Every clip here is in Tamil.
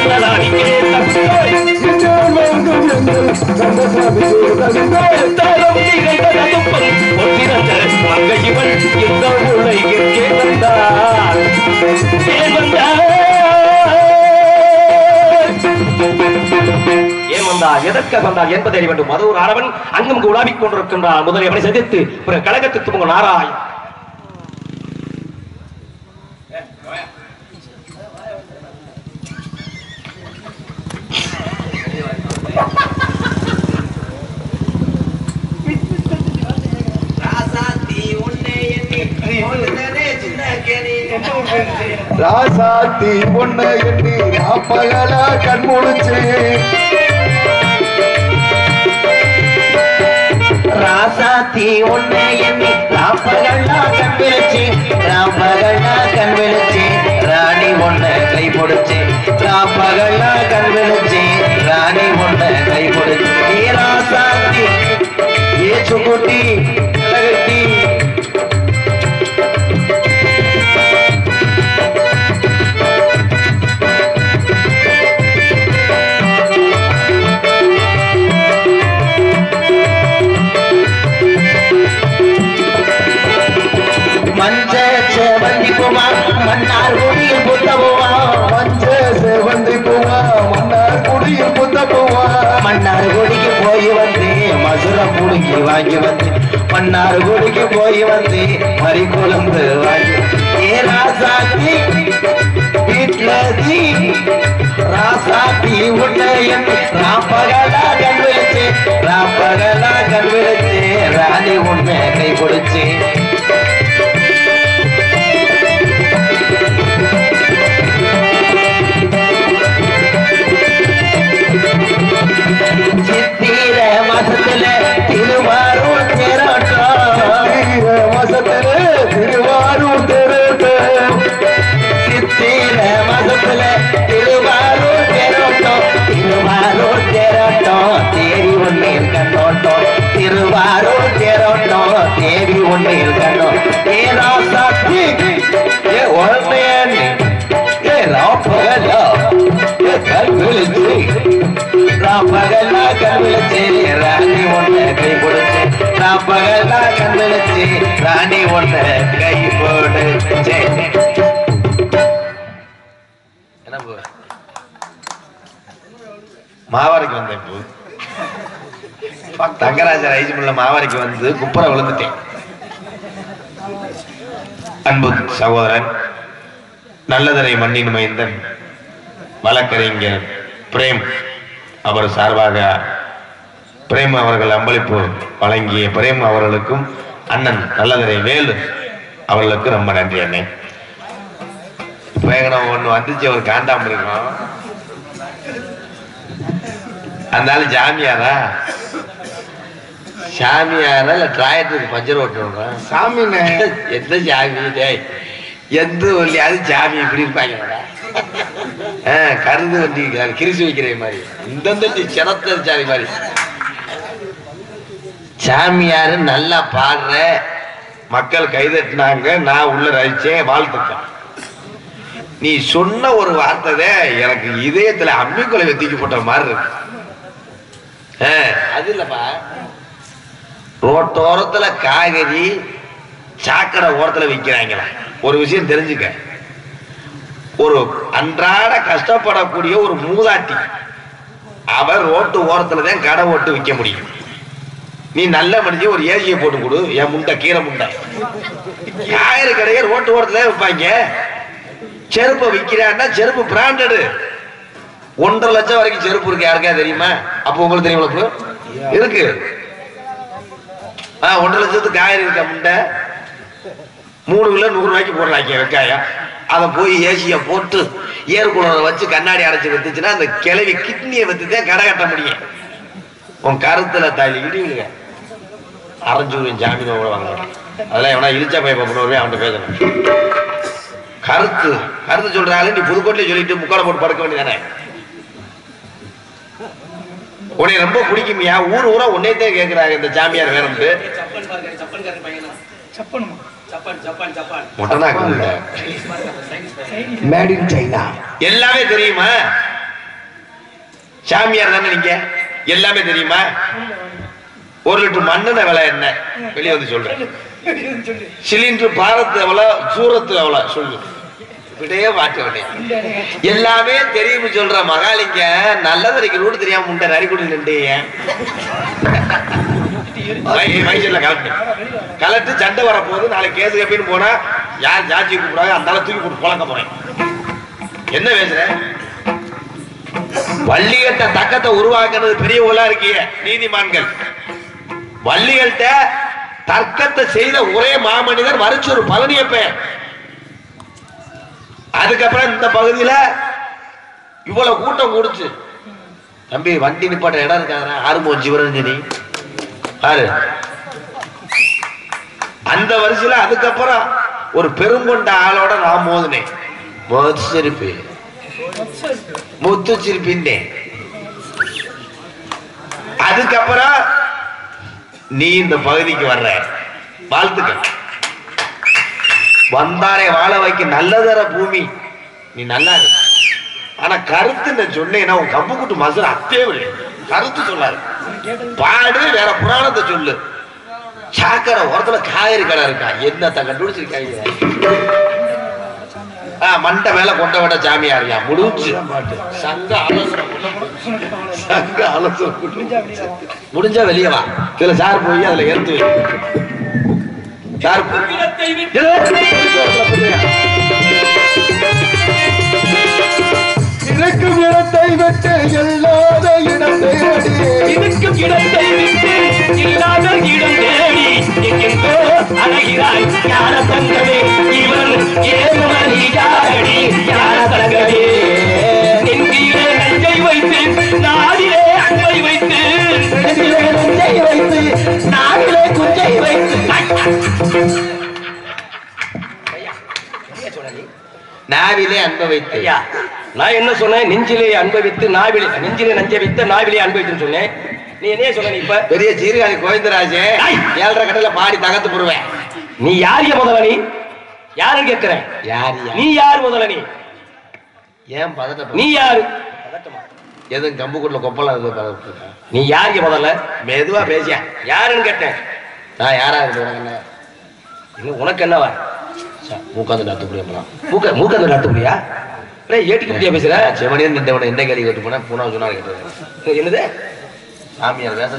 கண்ணனாடிக்கே தந்தோய் தாரம் நிகழ்ந்த நதுப்பல் ஒன்றிரண்ட மங்கை இவள் இந்த உலகிற்கே வந்தார் ஏன் வந்தார் ஏன் வந்தார் எதற்காக வந்தார் என்பதை அறிய வேண்டும் மதுர் ஆடவன் அங்கும் உலாவிக் கொண்டிருக்கின்றான் முதலில் அவனை சந்தித்து பிறகு கழகத்து துவங்க நாராய் ராசாத்தி பொண்ண எண்ணி ராப்பகலா கண் முழிச்சு ராசாத்தி உன்னை எண்ணி ராப்பகல்லா கண் விழிச்சு ராப்பகல்லா கண் விழிச்சு ராணி உன்னை கை பிடிச்சு ராப்பகல்லா கண் விழிச்சு ராணி உன்னை கை பிடிச்சு ஏ ராசாத்தி ஏ சுக்குட்டி கலகட்டி மஞ்ச செவந்தி பூமா மன்னார் குடியில் புத்த பூமா மஞ்ச செவந்தி பூவா மன்னார் குடியில் புத்த பூவா மன்னார் குடிக்கு போய் வந்து மசுரம் புடுங்கி வாங்கி வந்து மன்னார் குடிக்கு போய் வந்து மறி குழம்பு வாங்கி ஏ ராசாத்தி வீட்டுல தீ ராசாத்தி உன்னை எண்ணி ராப்பகலா கண் விழிச்சு ராப்பகலா கண் விழிச்சு ராணி உன்னை கை பிடிச்சு சித்திர மாசத்துல திருவாரூர் தேரோட்டம் தீர மாசத்திலே திருவாரூர் தெருட்டம் சித்திர மாசத்துல திருவாரூர் தேரோட்டம் திருவாரூர் தேரோட்டம் தேவி உண்மையில் கண்ணோட்டம் திருவாரூர் தேரோட்டம் தேவி உண்மையில் கண்ணோம் ஏ ராசாத்தி ஏ உண்மையன் ஏ ராப்பகலா ஏ கல் விழிச்சு ராப்பகலா கல் விழிச்சு ராணி ஒன்ன கை கொடுச்சு ராப்பகலா கல் விழிச்சு ராணி ஒன்ன கை போடுச்சு என்ன போ மாவாரிக்கு வந்தேன் இப்போ தங்கராஜர் ஐஜிமுள்ள மாவாரிக்கு வந்து குப்புற விழுந்துட்டேன் அன்பு சகோதரன் நல்லதரை மண்ணின் மைந்தன் வழக்கறிஞர் பிரேம் அவர் சார்பாக பிரேம் அவர்கள் அம்பளிப்பு வழங்கிய பிரேம் அவர்களுக்கும் அண்ணன் நல்லதரை வேலு அவர்களுக்கு ரொம்ப நன்றி அண்ணன் வேகனம் ஒண்ணு வந்துச்சு ஒரு காண்டாம இருக்கும் அந்த ஆளு ஜாமியாரா சாமியாரா இல்ல டிராயத்துக்கு பஞ்சர் ஓட்டுறோம் சாமிண்ணே எந்த சாமி டேய் எந்த ஒல்லியாவது சாமி இப்படி இருப்பாங்க ஆ, கருது வண்டி கிரிசு வைக்கிற மாதிரி இந்த சினத்த சாமி மாதிரி சாமியாரு நல்லா பாடுற மக்கள் கைதட்டினாங்க நான் உள்ள ரசிச்சேன் வாழ்த்துக்கள் நீ சொன்ன ஒரு வார்த்தை தான் எனக்கு இதயத்துல அம்மிக்குலை வெத்திக்கு போட்ட மாதிரி இருக்கு ஆ, அது இல்லப்பா ரோட்டோரத்துல காய்கறி சாக்கடை ஓரத்துல விற்கிறாங்களா ஒரு விஷயம் தெரிஞ்சுக்க ஒரு அன்றாட கஷ்டப்படக்கூடிய ஒரு மூதாட்டி அவர் ரோட்டு ஓரத்துல தான் கடை ஓட்டு விற்க முடியும் நீ நல்ல மனுஷன் ஒரு ஏசியை போட்டு கொடு என் முண்டை கீரை முண்டை காய்கறி கடையை ரோட்டு ஓரத்துல தான் விற்பாங்க செருப்பை விற்கிறான்னா செருப்பு பிராண்டடு ஒன்றரை லட்சம் வரைக்கும் செருப்பு இருக்கு யாருக்கா தெரியுமா அப்போ உங்களுக்கு தெரியுமா bro? இருக்கு ஆ ஒன்றரை லட்சத்துக்கு காய்கறி இருக்கா முண்டை மூணு கிலோ நூறு ரூபாய்க்கு போடுறாங்க வெங்காயம் அதை போய் ஏசியை போட்டு ஏற்குளரை வச்சு கண்ணாடி அடைச்சு வித்துச்சுன்னா அந்த கிளவி கிட்னியை வச்சு தான் கடை கட்ட முடியும் உன் கருத்துல தாலி இடிவிடுங்க அரைஞ்சூரின் ஜாமீன் கூட வாங்க அதெல்லாம் எவனா இழிச்சா போய் பண்ணுவோமே அவன்கிட்ட பேசணும் கருத்து கருத்து சொல்றாங்க நீ புதுக்கோட்டையில சொல்லிட்டு முக்கால போட்டு படுக்க வேண்டியதானே உன்னை ரொம்ப பிடிக்குமியா ஊர் ஊரா உன்னையத்தே கேக்குறாங்க இந்த ஜாமியார் வேணும்ட்டு மொட்டனா மேட் இன் சைனா எல்லாமே தெரியுமா சாமியார் தானே நீங்க எல்லாமே தெரியுமா ஒரு லிட்டர் மண்ணெண்ணெய் விலை என்ன வெளியே வந்து சொல்றேன் சிலிண்டர் பாரத் எவ்வளவு சூரத்து எவ்வளவு சொல்லு இப்படியே மாற்றவனே எல்லாமே தெரியும்னு சொல்ற மகாலிங்க நல்லதரைக்கு ரூட் தெரியாம முண்டை நரிக்குடி நின்றீங்க மைசூர்ல கலட்டு கலட்டு சண்டை வரப்போகுது நாளைக்கு கேஸ் கப்பின்னு போனா யார் ஜாட்சி கூப்பிடாங்க அந்த ஆளை தூக்கி போட்டு புழக்க போறேன் என்ன பேசுற வள்ளிகட்ட தக்கத்தை உருவாக்குறது பெரியவங்களா இருக்கீங்க நீதிமான்கள் வள்ளிகள்கிட்ட தர்க்கத்தை செய்த ஒரே மாமனிதர் மறுச்சூர் பழனியப்பன் அதுக்கப்புறம் இந்த பகுதியில இவ்வளவு கூட்டம் கூடுச்சு தம்பி வண்டி நிப்பாட்ட இடம் இருக்காங்க ஆறுமோ ஜீவரஞ்சனி பாரு அந்த வரிசையில அதுக்கப்புறம் ஒரு பெருங்கொண்ட ஆளோட நான் மோதினேன் முத்து சிரிப்பு முத்து சிரிப்பின்னே அதுக்கப்புறம் நீ இந்த பகுதிக்கு வர்ற வாழ்த்துக்கள் வந்தாரே வாழ வைக்க நல்லதர பூமி நீ நல்லா இரு ஆனா கருத்து நான் சொன்னேன்னா உன் கம்பு கூட்டு மசுர அத்தே விடு கருத்து சொல்லாரு பாடு வேற புராணத்தை சொல்லு சாக்கடை ஓரத்துல காய்கறி கடை இருக்கா என்னத்த கண்டுபிடிச்சிருக்காங்க ஆ, மண்டை மேல கொண்ட விட சாமியாரியா முடிஞ்சு சங்க ஆலோசனை சங்க ஆலோசனை முடிஞ்சா வெளியே வா இதுல சார் போய் அதுல எடுத்து வை. சார் போய் இருக்கும் இடத்தை விட்டு இல்லாத இடத்தை அடி இருக்கும் இடத்தை விட்டு இல்லாத இடம் தேடி எங்கெங்கோ அழகிறாய் ஞான தங்கமே இவன் ஏறுமதி யாரடி ஞான தங்கமே நெஞ்சிலே நஞ்சை வைத்து நாடிலே அன்பை வைத்து நெஞ்சிலே நஞ்சை வைத்து நாடிலே குஞ்சை வைத்து நாவிலே அன்ப வைத்து ஐயா நான் என்ன சொன்னேன் நெஞ்சிலே அன்பவித்து நாவிலே நெஞ்சிலே நஞ்சை வைத்து நாவிலே அன்பவித்துன்னு சொன்னேன் நீ என்ன சொன்ன நீ இப்ப பெரிய சீர்காழி கோவிந்தராஜே ஐய்! ஏழரை கடையில பாடி தகத்து போடுவேன் நீ யார் யா முதல்ல நீ யாருன்னு கேட்கிறேன் யார் நீ யார் முதல்ல நீ ஏன் பதட்ட நீ யாரு எதுவும் கம்புக்குள்ள கொப்பலாம் இது பதட்ட நீ யார் யா முதல்ல மெதுவா பேசியா யாருன்னு கேட்டேன் நான் யாரா இருக்கு உனக்கு என்ன இன்னும் உனக்கு என்னவா மூக்காந்து நட்டு புரியலாம் மூக்க மூக்க நட்டு முடியா ஏட்டுக்கு முடியா பேசுற செவனியன் நின்றவன என்ன கேள்வி கேட்டு போனா பூனா சொன்னா கேட்டு என்னது சாமியார் வேஷம்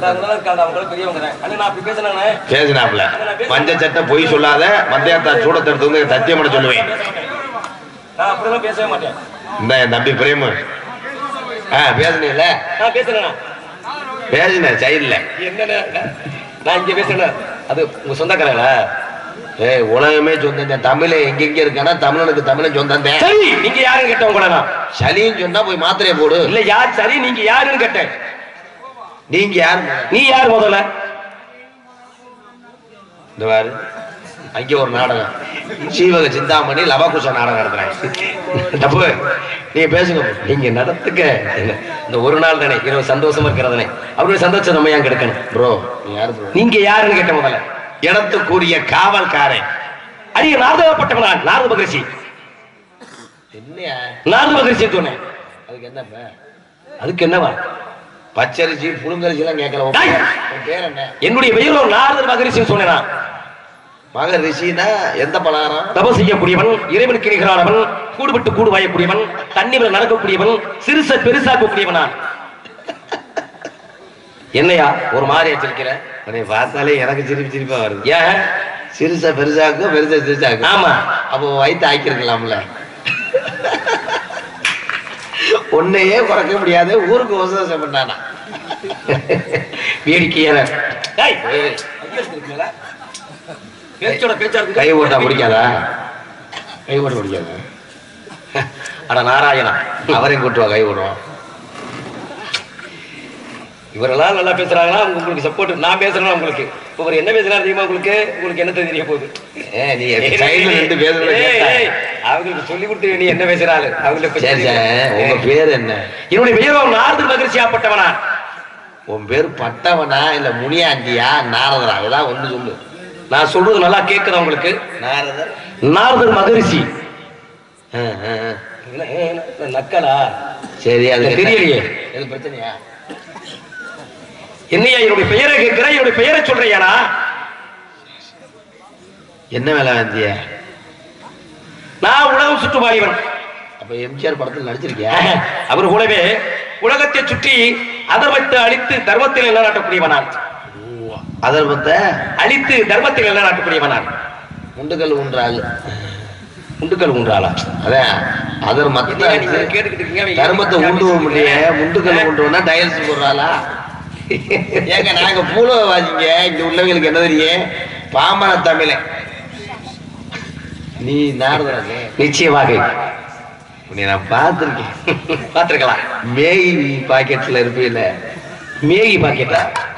பேசினாப்ல மஞ்ச சட்டை பொய் சொல்லாத மத்தியானத்தா சூடத்தெடுத்து வந்து சத்தியம் பண்ண சொல்லுவேன் நான் அப்படிலாம் பேசவே மாட்டேன் இந்த என் தம்பி பிரேமு ஆ பேசுனீல்ல நான் பேசுறேனா பேசினேன் சைடுல என்னண்ணே நான் இங்க பேசுறேன் அது உங்க சொந்தக்காரங்களா ஏய் உலகமே சொந்தம் தமிழ் எங்கெங்க இருக்கானா தமிழனுக்கு தமிழன் சொந்தம் தான் சரி நீங்க யாருன்னு கேட்டவங்க கூட நான் சளின்னு சொன்னா போய் மாத்திரையை போடு இல்ல யார் சரி நீங்க யாருன்னு கேட்டேன் நீங்க யாரு நீ யார் முதல்ல இந்த பாரு அங்கே ஒரு நாடகம் சீவக சிந்தாமணி லவகுஷ நாடகம் நடத்துறாங்க தப்பு நீங்க பேசுங்க நீங்க நடத்துக்க என்ன, இந்த ஒரு நாள் தானே இருபது சந்தோஷமா இருக்கிறதானே அப்படி சந்தோஷம் நம்ம ஏன் கெடுக்கணும் ப்ரோ நீ யாரு ப்ரோ நீங்க யாருன்னு கேட்ட முதல்ல இடத்துக்குரிய காவல்காரன் அடிய நாரதப்பட்டவனா நாரத மகரிஷி என்னையா நாரத மகரிஷி சொன்னேன் அதுக்கு என்னப்ப அதுக்கு என்னவா பச்சரிசி புழுங்கரிசி எல்லாம் கேட்கல உன் டேய்! பேர் உன் பேர் என்ன என்னுடைய பெயர் ஒரு நாரத மகரிஷின்னு சொன்னேன் நான். மக ரிஷினா எந்த பலகாரம் தபம் செய்யக்கூடியவன் இறைவனுக்கு நிகரானவன் கூடுபட்டு கூடு வாயக்கூடியவன் தண்ணி மேல நடக்கக்கூடியவன் சிறுச பெருசாக்கக்கூடியவன் நான் என்னையா ஒரு மாதிரி வச்சிருக்கிற உன்னை பார்த்தாலே எனக்கு சிரிப்பு சிரிப்பா வருது ஏன் சிறுசா பெருசாக்கும் பெருசா சிறுசாக்கும் ஆமா அப்போ வயிற்று ஆக்கிருக்கலாம்ல உன்னையே குறைக்க முடியாது ஊருக்கு உபதேசம் பண்ணானா வேடிக்கையான டேய், பேச்சோட பேச்சா இருக்கு. கை ஓட்டா பிடிக்காதா கை ஓட்ட பிடிக்காதா அட நாராயணா அவரையும் கூட்டுவா கை ஓடுவான் இவரெல்லாம் நல்லா பேசுறாங்கன்னா உங்களுக்கு சப்போர்ட் நான் பேசுறேன்னா உங்களுக்கு இப்ப இவர் என்ன பேசுறாரு தெரியுமா உங்களுக்கு உங்களுக்கு என்ன தெரிய போகுது ஏ நீ சைடுல நின்று பேசுறத ஏய், கேட்டா ஏய், அவங்களுக்கு சொல்லி கொடுத்து நீ என்ன பேசுறாரு அவங்களுக்கு சரி சரி உங்க பேர் என்ன என்னுடைய பெயர் நாரது மகிழ்ச்சியாப்பட்டவனா உன் பேர் பட்டவனா இல்ல முனியாண்டியா நாரதரா ஏதாவது ஒண்ணு சொல்லு நான் சொல்றது நல்லா கேக்குதா உங்களுக்கு நாரதர் நாரதர் மகரிஷி ஆ, ஆ, ஆ. என்ன, ஏ, என்ன, நக்கலா சரி அது தெரியலையே எது பிரச்சனையா என்னையா என்னுடைய பெயரை கேட்கிற என்னுடைய பெயரை சொல்றியானா என்ன வேலை வந்திய நான் உலகம் சுற்றுவாளிவன் அப்ப எம்ஜிஆர் படத்தில் நடிச்சிருக்கியா அவர் கூடவே உலகத்தை சுற்றி அதர்மத்தை அழித்து தர்மத்தில் நிலைநாட்டக்கூடியவன் நான் அதர்மத்த அழித்து தர்மத்தில் நிலைநாட்டக்கூடியவன் நான் முண்டுக்கல் ஊன்றாள் உண்டுக்கல் உண்டாளா அதான் அதர்மத்தை என்னையா நீங்க கேட்டுக்கிட்டு இருக்கீங்க? அவன் தர்மத்தை உண்டு முடியே முண்டுக்கல் ஊண்டுவனா டயல்ஸ் போடுறாளா ஏங்க நாங்க பூலோ வாசிங்க இங்க உள்ளவங்களுக்கு என்ன தெரியும் பாமர தமிழன் நீ நாரதனே நிச்சயமாக உன்னை நான் பார்த்துருக்கேன் பார்த்திருக்கலாம் மேகி பாக்கெட்ல இருப்பீல மேகி பாக்கெட்டா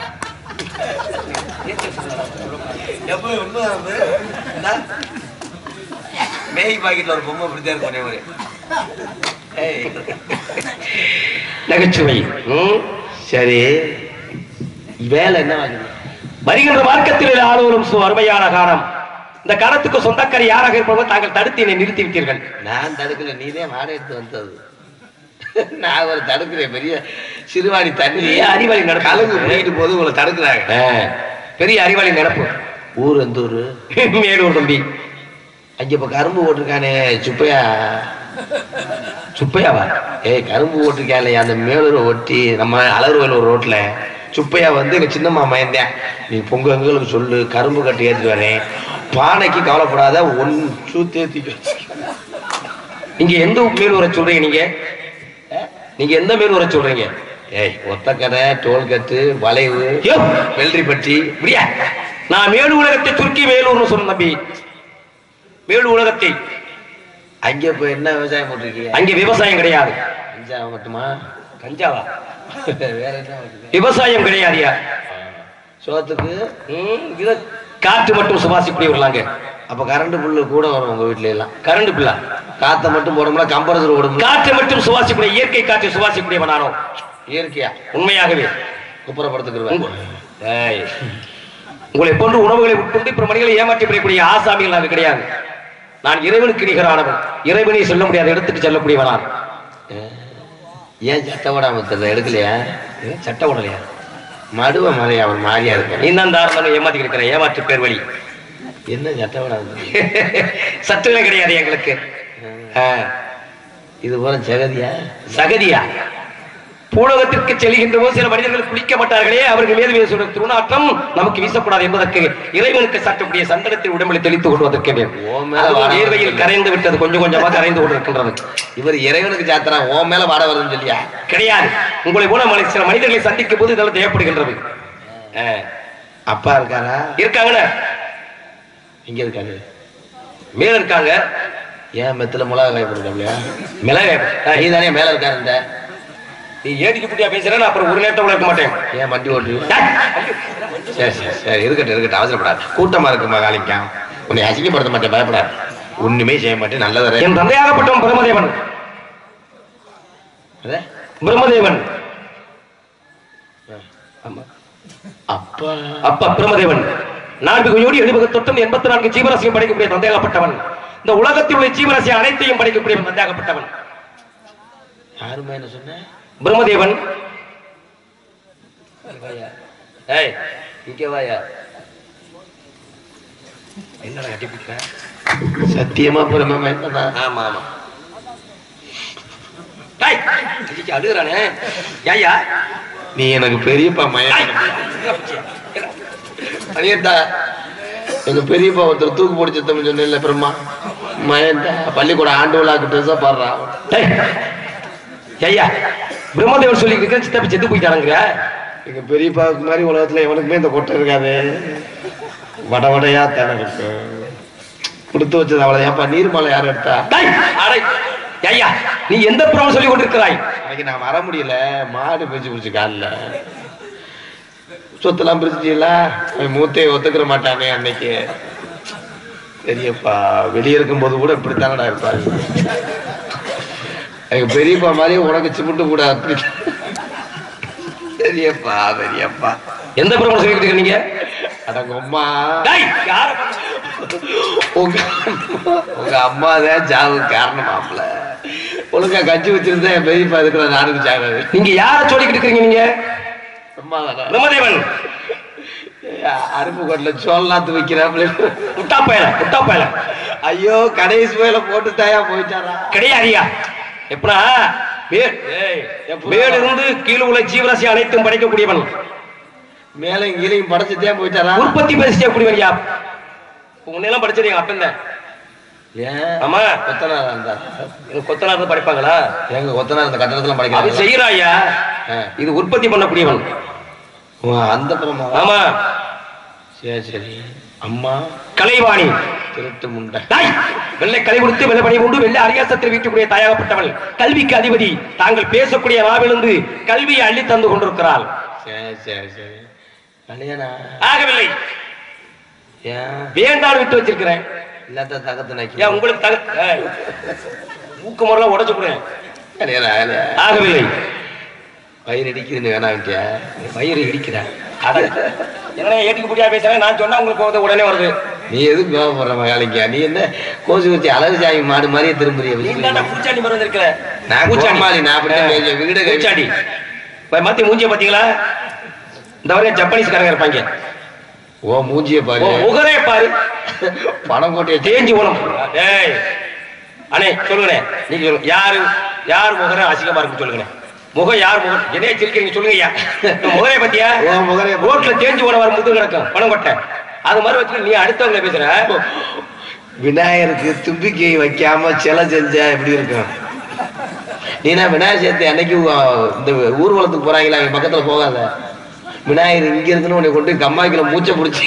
மேகி பாக்கெட்ல ஒரு பொம்மை இப்படிதான் இருக்கும் ஒரே ஒரு நகைச்சுவை ம். சரி வேலை என்ன வாங்குது வருகின்ற மார்க்கத்தில் ஆளுவரும் சு அருமையான காலம் இந்த காலத்துக்கு சொந்தக்காரி யாராக இருப்பவர்கள் தாங்கள் தடுத்து என்னை நிறுத்தி விட்டீர்கள் நான் தடுக்கல நீதே வாடகை எடுத்து வந்தது நான் ஒரு தடுக்கிறேன் பெரிய சிறுவாணி தண்ணி பெரிய அறிவாளி நடப்பு. கலங்கு பிடிக்கிட்டு போது உங்களை தடுக்கிறாங்க ஆ, பெரிய அறிவாளி நடப்பு ஊர் எந்த ஊரு மேலூர் தம்பி அங்க இப்ப கரும்பு போட்டிருக்கானே சுப்பையா சுப்பையாவா ஏய் கரும்பு போட்டிருக்கானே அந்த மேலூரை ஒட்டி நம்ம அலர்வல் ஒரு ரோட்ல சுப்பையா வந்து எங்க சின்னம்மா மயந்தேன் நீ பொங்கங்களுக்கு சொல்லு கரும்பு கட்டி ஏற்றிட்டு வரேன் பானைக்கு கவலைப்படாத ஒன் சூத்து ஏத்திக்க நீங்க எந்த மேலூரை சொல்றீங்க நீங்க நீங்க எந்த மேலூரை சொல்றீங்க ஏய் ஒத்தக்கடை டோல்கட்டு வளைவு யோ, வெள்ளரிப்பட்டி இப்படியா நான் மேலு உலகத்தை சுருக்கி மேலூர்னு சொன்ன தம்பி மேலு உலகத்தை அங்க இப்ப என்ன விவசாயம் போட்டிருக்கீங்க அங்கே விவசாயம் கிடையாது அஞ்சா மட்டுமா கஞ்சாவா வேற என்ன இருக்குது விவசாயம் கிடையாதுயா சோத்துக்கு ம், இது காற்று மட்டும் சுவாசிக்கூடியவர்களாங்க அப்ப கரண்ட் புல்லு கூட வரும் உங்க வீட்ல எல்லாம் கரண்ட் பில்லா காத்த மட்டும் போடணும்னா கம்பரசர் ஓடும் காற்று மட்டும் சுவாசிக்கூடிய இயற்கை காற்றை சுவாசிக்கூடியவன் நானோ இயற்கையா உண்மையாகவே குப்புறப்படுத்துக்கிறேன் உங்க- ஏய், உங்களை போன்று உணவுகளை உட்கொண்டு பிற மனிதர்களை ஏமாற்றி பெறக்கூடிய ஆசாமிகள் நாங்கள் கிடையாது நான் இறைவனுக்கு நிகரானவன் இறைவனை சொல்ல முடியாத இடத்துக்கு செல்லக்கூடியவன் நான் ஏன் சட்டை விடாம தெரியல எடுக்கலையா இது சட்ட உடலையா மடுவ மலையா அவர் மாறியா இருக்க நீ தான் தாரணம் ஏமாத்தி இருக்கிற ஏமாற்று பேர் வழி என்ன சட்டை விடாம சத்துவே கிடையாது எங்களுக்கு ஆ, இது போல ஜெகதியா சகதியா பூலகத்திற்கு செல்கின்ற போது சில மனிதர்கள் குளிக்க மாட்டார்களே அவர்கள் மீது வீசுகிற திருநாற்றம் நமக்கு வீசக்கூடாது என்பதற்கு இறைவனுக்கு சாட்டக்கூடிய சந்தனத்தில் உடம்பில் தெளித்துக் கொள்வதற்கு ஓ மேல வாடை வேர்வையில் வருது. கரைந்து விட்டது கொஞ்சம் கொஞ்சமாக கரைந்து கொண்டிருக்கின்றது இவர் இறைவனுக்கு சாத்திரா உன் மேல வாட வருதுன்னு சொல்லியா கிடையாது உங்களை போல மனி- சில மனிதர்களை சந்திக்கும் போது இதெல்லாம் தேவைப்படுகின்றது ஆ, அப்பா இருக்காரா இருக்காங்கண்ணே இங்க இருக்காரு மேல இருக்காங்க ஏன் மெத்துல மிளகா காய் போட்டுருக்காப்லையா மிளகாய் நீ ஏய், தானே மேல இருக்காரு இந்த நீ ஏடிக்கு புட்டியா பேசுறேன் நான் அப்புறம் ஒரு நேரத்தை இருக்க மாட்டேன் ஏன் வண்டி ஓட்டு டேய், சரி சரி சரி இருக்கட்டும் இருக்கட்டும் அவசரப்படாது கூட்டமா இருக்குமா காலிக்காம் உன்னை அசிங்கப்படுத்த மாட்டேன் பயப்படாது ஒண்ணுமே செய்ய மாட்டேன் நல்லதா என் தந்தையாகப்பட்டவன் பிரம்மதேவன் அதே? பிரம்மதேவன் ஆமா அப்பா அப்ப பிரம்மதேவன் நான்கு கோடி எழுபது தொட்டும் எண்பத்தி நான்கு ஜீவராசியும் படைக்கக்கூடிய தந்தையாகப்பட்டவன் இந்த உலகத்தில் உள்ள ஜீவராசி அனைத்தையும் படைக்கக்கூடிய தந்தையாகப்பட்டவன் யாருமே என்ன சொன்ன பிரம்மதேவன் ஏய் இங்க வாயா என்னடா கட்டிப்பிட்ட சத்தியமா பிரம்ம என்னதான் ஆமா ஆமா டேய் இதுக்கு அழுகுறானே ஏய்யா நீ எனக்கு பெரியப்பா டேய், மயன் எங்க போச்சு? எங்க? அனியத்தா எங்க பெரியப்பா ஒருத்தர் தூக்கு போட்டு செத்தம் சொன்ன பிரம்மா மயன்டா பள்ளிக்கூட ஆண்டு விழாக்கு ட்ரெஸ்ஸா பாடுறான் டேய், ஐயா பிரம்மதேவன் சொல்லி இருக்க சித்தப்பி செத்து போயிட்டானுங்கிற எங்க பெரியப்பாவுக்கு மாதிரி உலகத்துல எவனுக்குமே இந்த கொட்டை இருக்காது வட வடையா தானே இருக்கு கொடுத்து வச்சது அவ்வளவு ஏப்பா நீர்மலை யார் எடுத்தா டேய், அடே, ஐயா நீ எந்த புறம் சொல்லி கொண்டிருக்கிறாய் அன்னைக்கு நான் வர முடியல மாடு பிரிச்சு பிடிச்சு காலில் சொத்தெல்லாம் பிரிச்சுட்டீங்களா அவன் மூத்தையை ஒத்துக்கிற மாட்டானே அன்னைக்கு பெரியப்பா வெளியே இருக்கும்போது கூட இப்படித்தானடா இருப்பாரு எங்க பெரியப்பா மாதிரி உனக்கு சிமிட்டு கூட அப்படி பெரியப்பா பெரியப்பா எந்த புறம் சொல்லி இருக்கீங்க அடங்க அம்மா டேய், யார உங்க அம்மா உங்க அம்மா தான் ஜாவுக்கு காரணமாப்ல ஒழுங்கா கஞ்சி வச்சிருந்தா என் பெரியப்பா இருக்கிற நானுக்கு சாகாது நீங்க யார சொல்லிக்கிட்டு இருக்கீங்க நீங்க சும்மா பிரம்மதேவன் அருப்பு கோட்டில சோழநாத்து வைக்கிறாப்ல முட்டா பயல முட்டா பயல ஐயோ கடைசி போயில போட்டு தாயா போயிட்டாரா கிடையாதியா எப்படா வே- ஏய், மேல இருந்து கீழே உள்ள ஜீவராசி அனைத்தும் படைக்கக்கூடியவன் மேல கீழையும் படைச்சுட்டே போயிட்டாரா உற்பத்தி பேசிக்கக்கூடியவன் யா உன்னெல்லாம் படிச்சது எங்க அப்பன் தான் ஏன் ஆமா கொத்தனார் அந்த எனக்கு கொத்தனார் தான் படிப்பாங்களா எங்க கொத்தனார் அந்த கட்டடத்துல அது படிக்கிறாங்க செய்யறாயா ஆ. இது உற்பத்தி பண்ணக்கூடியவன் ஓ, அந்த பிரமா ஆமா சரி சரி அம்மா கலைவாணி திருட்டு முண்டை தாய் வெள்ளை கலை கொடுத்து வெள்ளை பணி கொண்டு வெள்ளை அரியாசத்தில் வீட்டுக்குரிய தாயாகப்பட்டவள் கல்விக்கு அதிபதி தாங்கள் பேசக்கூடிய நாவிலிருந்து கல்வியை அள்ளி தந்து கொண்டிருக்கிறாள் சரி சரி சரி கல்யாணம் ஆகவில்லை ஏன் வேண்டாம் விட்டு வச்சிருக்கிறேன் இல்லாத தகத்து ஏன் நாக்கி உங்களுக்கு தக ஏய், மூக்கு முறைலாம் உடச்சு கொடுறேன் கல்யாணம் ஆகல ஆகவில்லை வயிறு அடிக்குதுன்னு வேணாம்ட்டியா வயிறு இடிக்கிற அட என்ன ஏட்டுக்கு முடியா பேசுறேன் நான் சொன்னா உங்களுக்கு கோவத்தை உடனே வருது நீ எதுக்கு கோவப்படுற மகாலிங்க நீ என்ன கோசி குச்சி அழகு சாமி மாடு மாதிரியே திரும்புறிய நீ தாண்டா பூச்சாண்டி மருந்து இருக்கிற நான் கோமாளி, நான் அப்படிதான் பேசுவேன். வீடு கட்டி- பூச்சாண்டி போய் மாத்தி மூஞ்சிய பாத்தீங்களா இந்த வரையும் ஜப்பானீஸ்காரங்க இருப்பாங்க ஓ மூஞ்சிய பாரு உன் முகரே பாரு பணம் கோட்டையை தேஞ்சி உணம் டேய் அண்ணே சொல்லுங்கண்ணே நீங்க சொல்லுங்க யாரு யார் முகரம் அசிங்கமா இருக்கு சொல்லுங்கண்ணே முகம் யார் முகம் என்னைய சிரிக்கிறீங்க சொல்லுங்க ஐயா உன் முகரே பத்தியா ஓ முகரே ரோட்ல தேஞ்சி போன வர முது கிடக்கும் பணம் கொட்டை அது மாதிரி வச்சு நீ அடுத்தவங்களை பேசுற விநாயகருக்கு தும்பிக்கை வைக்காம சிலை செஞ்சா எப்படி இருக்கும் நீனா விநாயகர் சேர்த்து அன்னைக்கு உ- இந்த ஊர்வலத்துக்கு போறாங்களா அவங்க பக்கத்துல போகாத விநாயகர் இங்க இருக்குன்னு உன்னை கொண்டு கம்மாய்க்குள்ள மூச்சை பிடிச்சி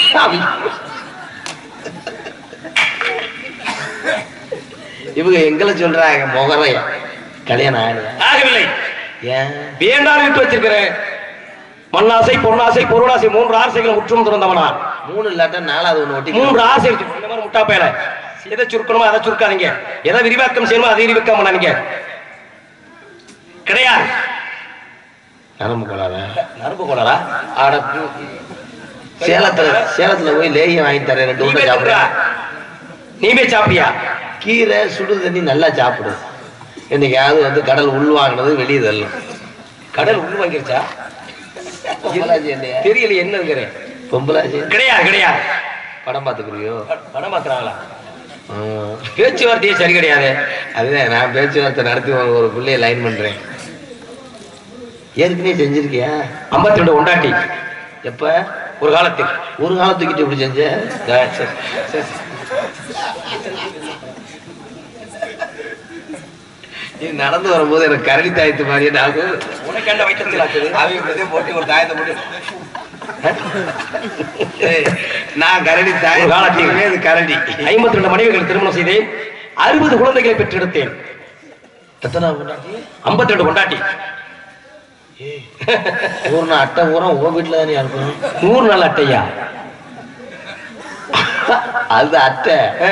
இவங்க எங்களை சொல்றாங்க முகரையா கல்யாணம் ஆகலையா ஆகவில்லை ஏன் வேண்டாம் விட்டு வச்சிருக்கிறேன் மண்ணாசை பொன்னாசை பொருளாசை மூன்று ஆசைகளை முற்றும் திறந்தவனா மூணு இல்லாட்டா நாலாவது ஒண்ணு ஒட்டி மூன்று ஆசை இருக்கு இந்த மாதிரி முட்டா பயல எதை சுருக்கணுமோ அதை சுருக்காதீங்க எதை விரிவாக்கம் செய்யணுமோ அதை விரிவாக்கம் பண்ணாதீங்க கிடையாது நரம்பு கொள்ளாத நரம்பு கோளாரா ஆட சேலத்துல சேலத்துல போய் லேகியம் வாங்கி தரேன் ரெண்டு நீ உருண்டை போய் சாப்பிடுறா சாப்பிடுறேன் நீ போய் சாப்பிடியா கீரை சுடு தண்ணி நல்லா சாப்பிடு என்னைக்காவது வந்து கடல் உள்வாங்கினது வெளியே தள்ளும் கடல் உள் வாங்கிருச்சா பொம்பளாச்சி இல்லையா தெரியல என்னங்கிறேன் பொம்பளாச்சி கிடையாது கிடையாது படம் பார்த்துக்கிறியோ படம் பார்க்கறாங்களா பேச்சுவார்த்தையே சரி கிடையாது அதுதான் நான் பேச்சுவார்த்தை நடத்தி ஒரு- ஒரு பிள்ளைய லைன் பண்றேன் ஏற்கனவே செஞ்சிருக்கியா ஐம்பத்தி ரெண்டு உண்டாட்டி எப்ப ஒரு காலத்தில் ஒரு காலத்துக்கிட்ட இப்படி செஞ்ச ஆ, சரி, சரி. நீ நடந்து வரும்போது எனக்கு கரடி தாயத்து மாதிரியே நாகும் உனக்கு என்ன வைத்திருந்தா அவங்க போட்டு ஒரு தாயத்தை போட்டு ஏய், நான் கரடி தாய் ஒரு காலத்தில். அது கரடி ஐம்பத்தி ரெண்டு மனைவிகள் திருமணம் செய்தேன் அறுபது குழந்தைகளை பெற்றெடுத்தேன் எத்தனை பொண்டாட்டி? ஐம்பத்தி ரெண்டு கொண்டாட்டி பூர்ண அட்டை பூரா உன் வீட்டுல தானே இருக்கும் நூறு நாள் அட்டையா அது அட்டை ஆ,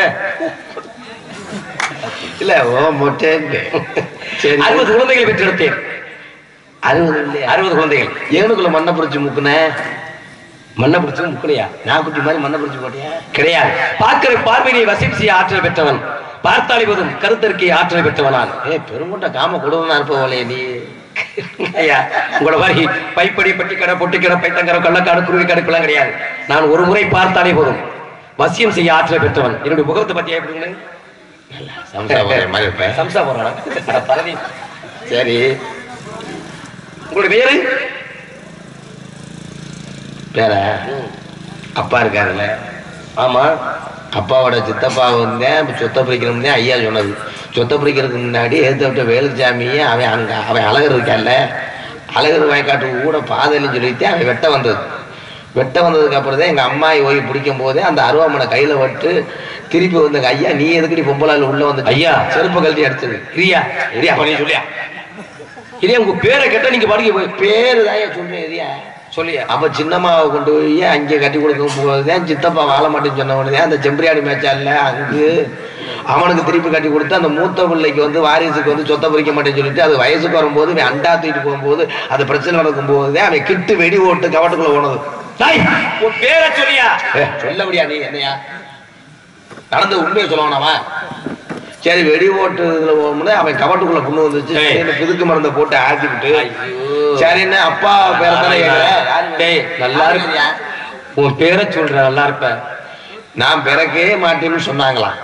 இல்ல ஓ மொட்டைன்னு சரி அறுபது குழந்தைகளை பெற்றெடுத்தேன் அறுபது இல்லையா அறுபது குழந்தைகள் ஏனுக்குள்ள மண்ணை பிடிச்சி முக்குன மண்ணை பிடிச்சு முக்கலையா நாக்குட்டி மாதிரி மண்ணை பிடிச்சி போட்டியா கிடையாது பார்க்கிற பார்வையை வசீம் செய்ய ஆற்றல் பெற்றவன் பார்த்தாளிவதும் கருத்தருக்கை ஆற்றல் பெற்றவனான் ஏய் பெருங்கொண்ட காம கொடுவனா இருப்பவளே நீ ஐயா உங்களை மாதிரி பைப்படி பட்டி கடை பொட்டி கடை பைத்தங்கரை கள்ளக்காடு குருவி கடைக்கெல்லாம் கிடையாது நான் ஒரு முறை பார்த்தாலே போதும் வசியம் செய்ய ஆற்றல் பெற்றவன் என்னுடைய முகத்தை பத்தியா எப்படி சம்சா போடுற மாதிரி இருப்பேன் சம்சா போறானா அட பரவி சரி உங்களுடைய பேரு பேர அப்பா இருக்காருல்ல ஆமா அப்பாவோட சித்தப்பா வந்தேன் சொத்தை பிரிக்கணும்னே ஐயா சொன்னது சொத்தை பிரிக்கிறதுக்கு முன்னாடி ஏற்ற விட்ட வேலுச்சாமியே அவன் அங்க அவன் அழகர் இருக்கான்ல அழகர் வயக்காட்டுக்கு கூட பாதைன்னு சொல்லிட்டு அவன் வெட்ட வந்தது வெட்ட வந்ததுக்கு அப்புறம் தான் எங்க அம்மா ஓய் பிடிக்கும் போதே அந்த அருவாமனை கையில விட்டு திருப்பி வந்தங்க ஐயா நீ எதுக்கடி பொம்பளால உள்ள வந்து ஐயா. செருப்பு கழட்டி அடிச்சது இரியா இரியா பண்ணி சொல்லியா இரியா உங்க பேரை கேட்டா நீங்க பாருங்க போய் பேரு தான் சொல்றேன் எரியா சொல்லியா அப்ப சின்னம்மாவை கொண்டு போய் அங்கே கட்டி கொடுக்கும் போதுதான் சித்தப்பா வாழ மாட்டேன்னு சொன்ன உடனே அந்த செம்பரியாடு மேய்ச்சால அங்கு அவனுக்கு திருப்பி கட்டி கொடுத்து அந்த மூத்த பிள்ளைக்கு வந்து வாரிசுக்கு வந்து சொத்தை பிரிக்க மாட்டேன்னு சொல்லிட்டு அது வயசுக்கு வரும்போது இவன் அண்டா தூக்கிட்டு போகும்போது அது பிரச்சனை நடக்கும் போது அவன் கிட்டு வெடி ஓட்டு கவட்டுக்குள்ள போனது தாய் உன் பேரை சொல்லியா ஏ, சொல்லபடியா நீ என்னையா நடந்த உண்மையை சொல்லவனாவா சரி வெடி ஓட்டு இதுல போகும்போது அவன் கவட்டுக்குள்ள புண்ணு வந்துச்சு டேய். சரின்னு புதுக்கு மருந்தை போட்டு ஆக்கி விட்டு ஐயோ. சரின்னு அப்பா பேர தானே கேட்கிறேன் டேய் நல்லா இருக்கு உன் பேரை சொல்ற நல்லா இருப்ப நான் பிறக்கவே மாட்டேன்னு சொன்னாங்களாம்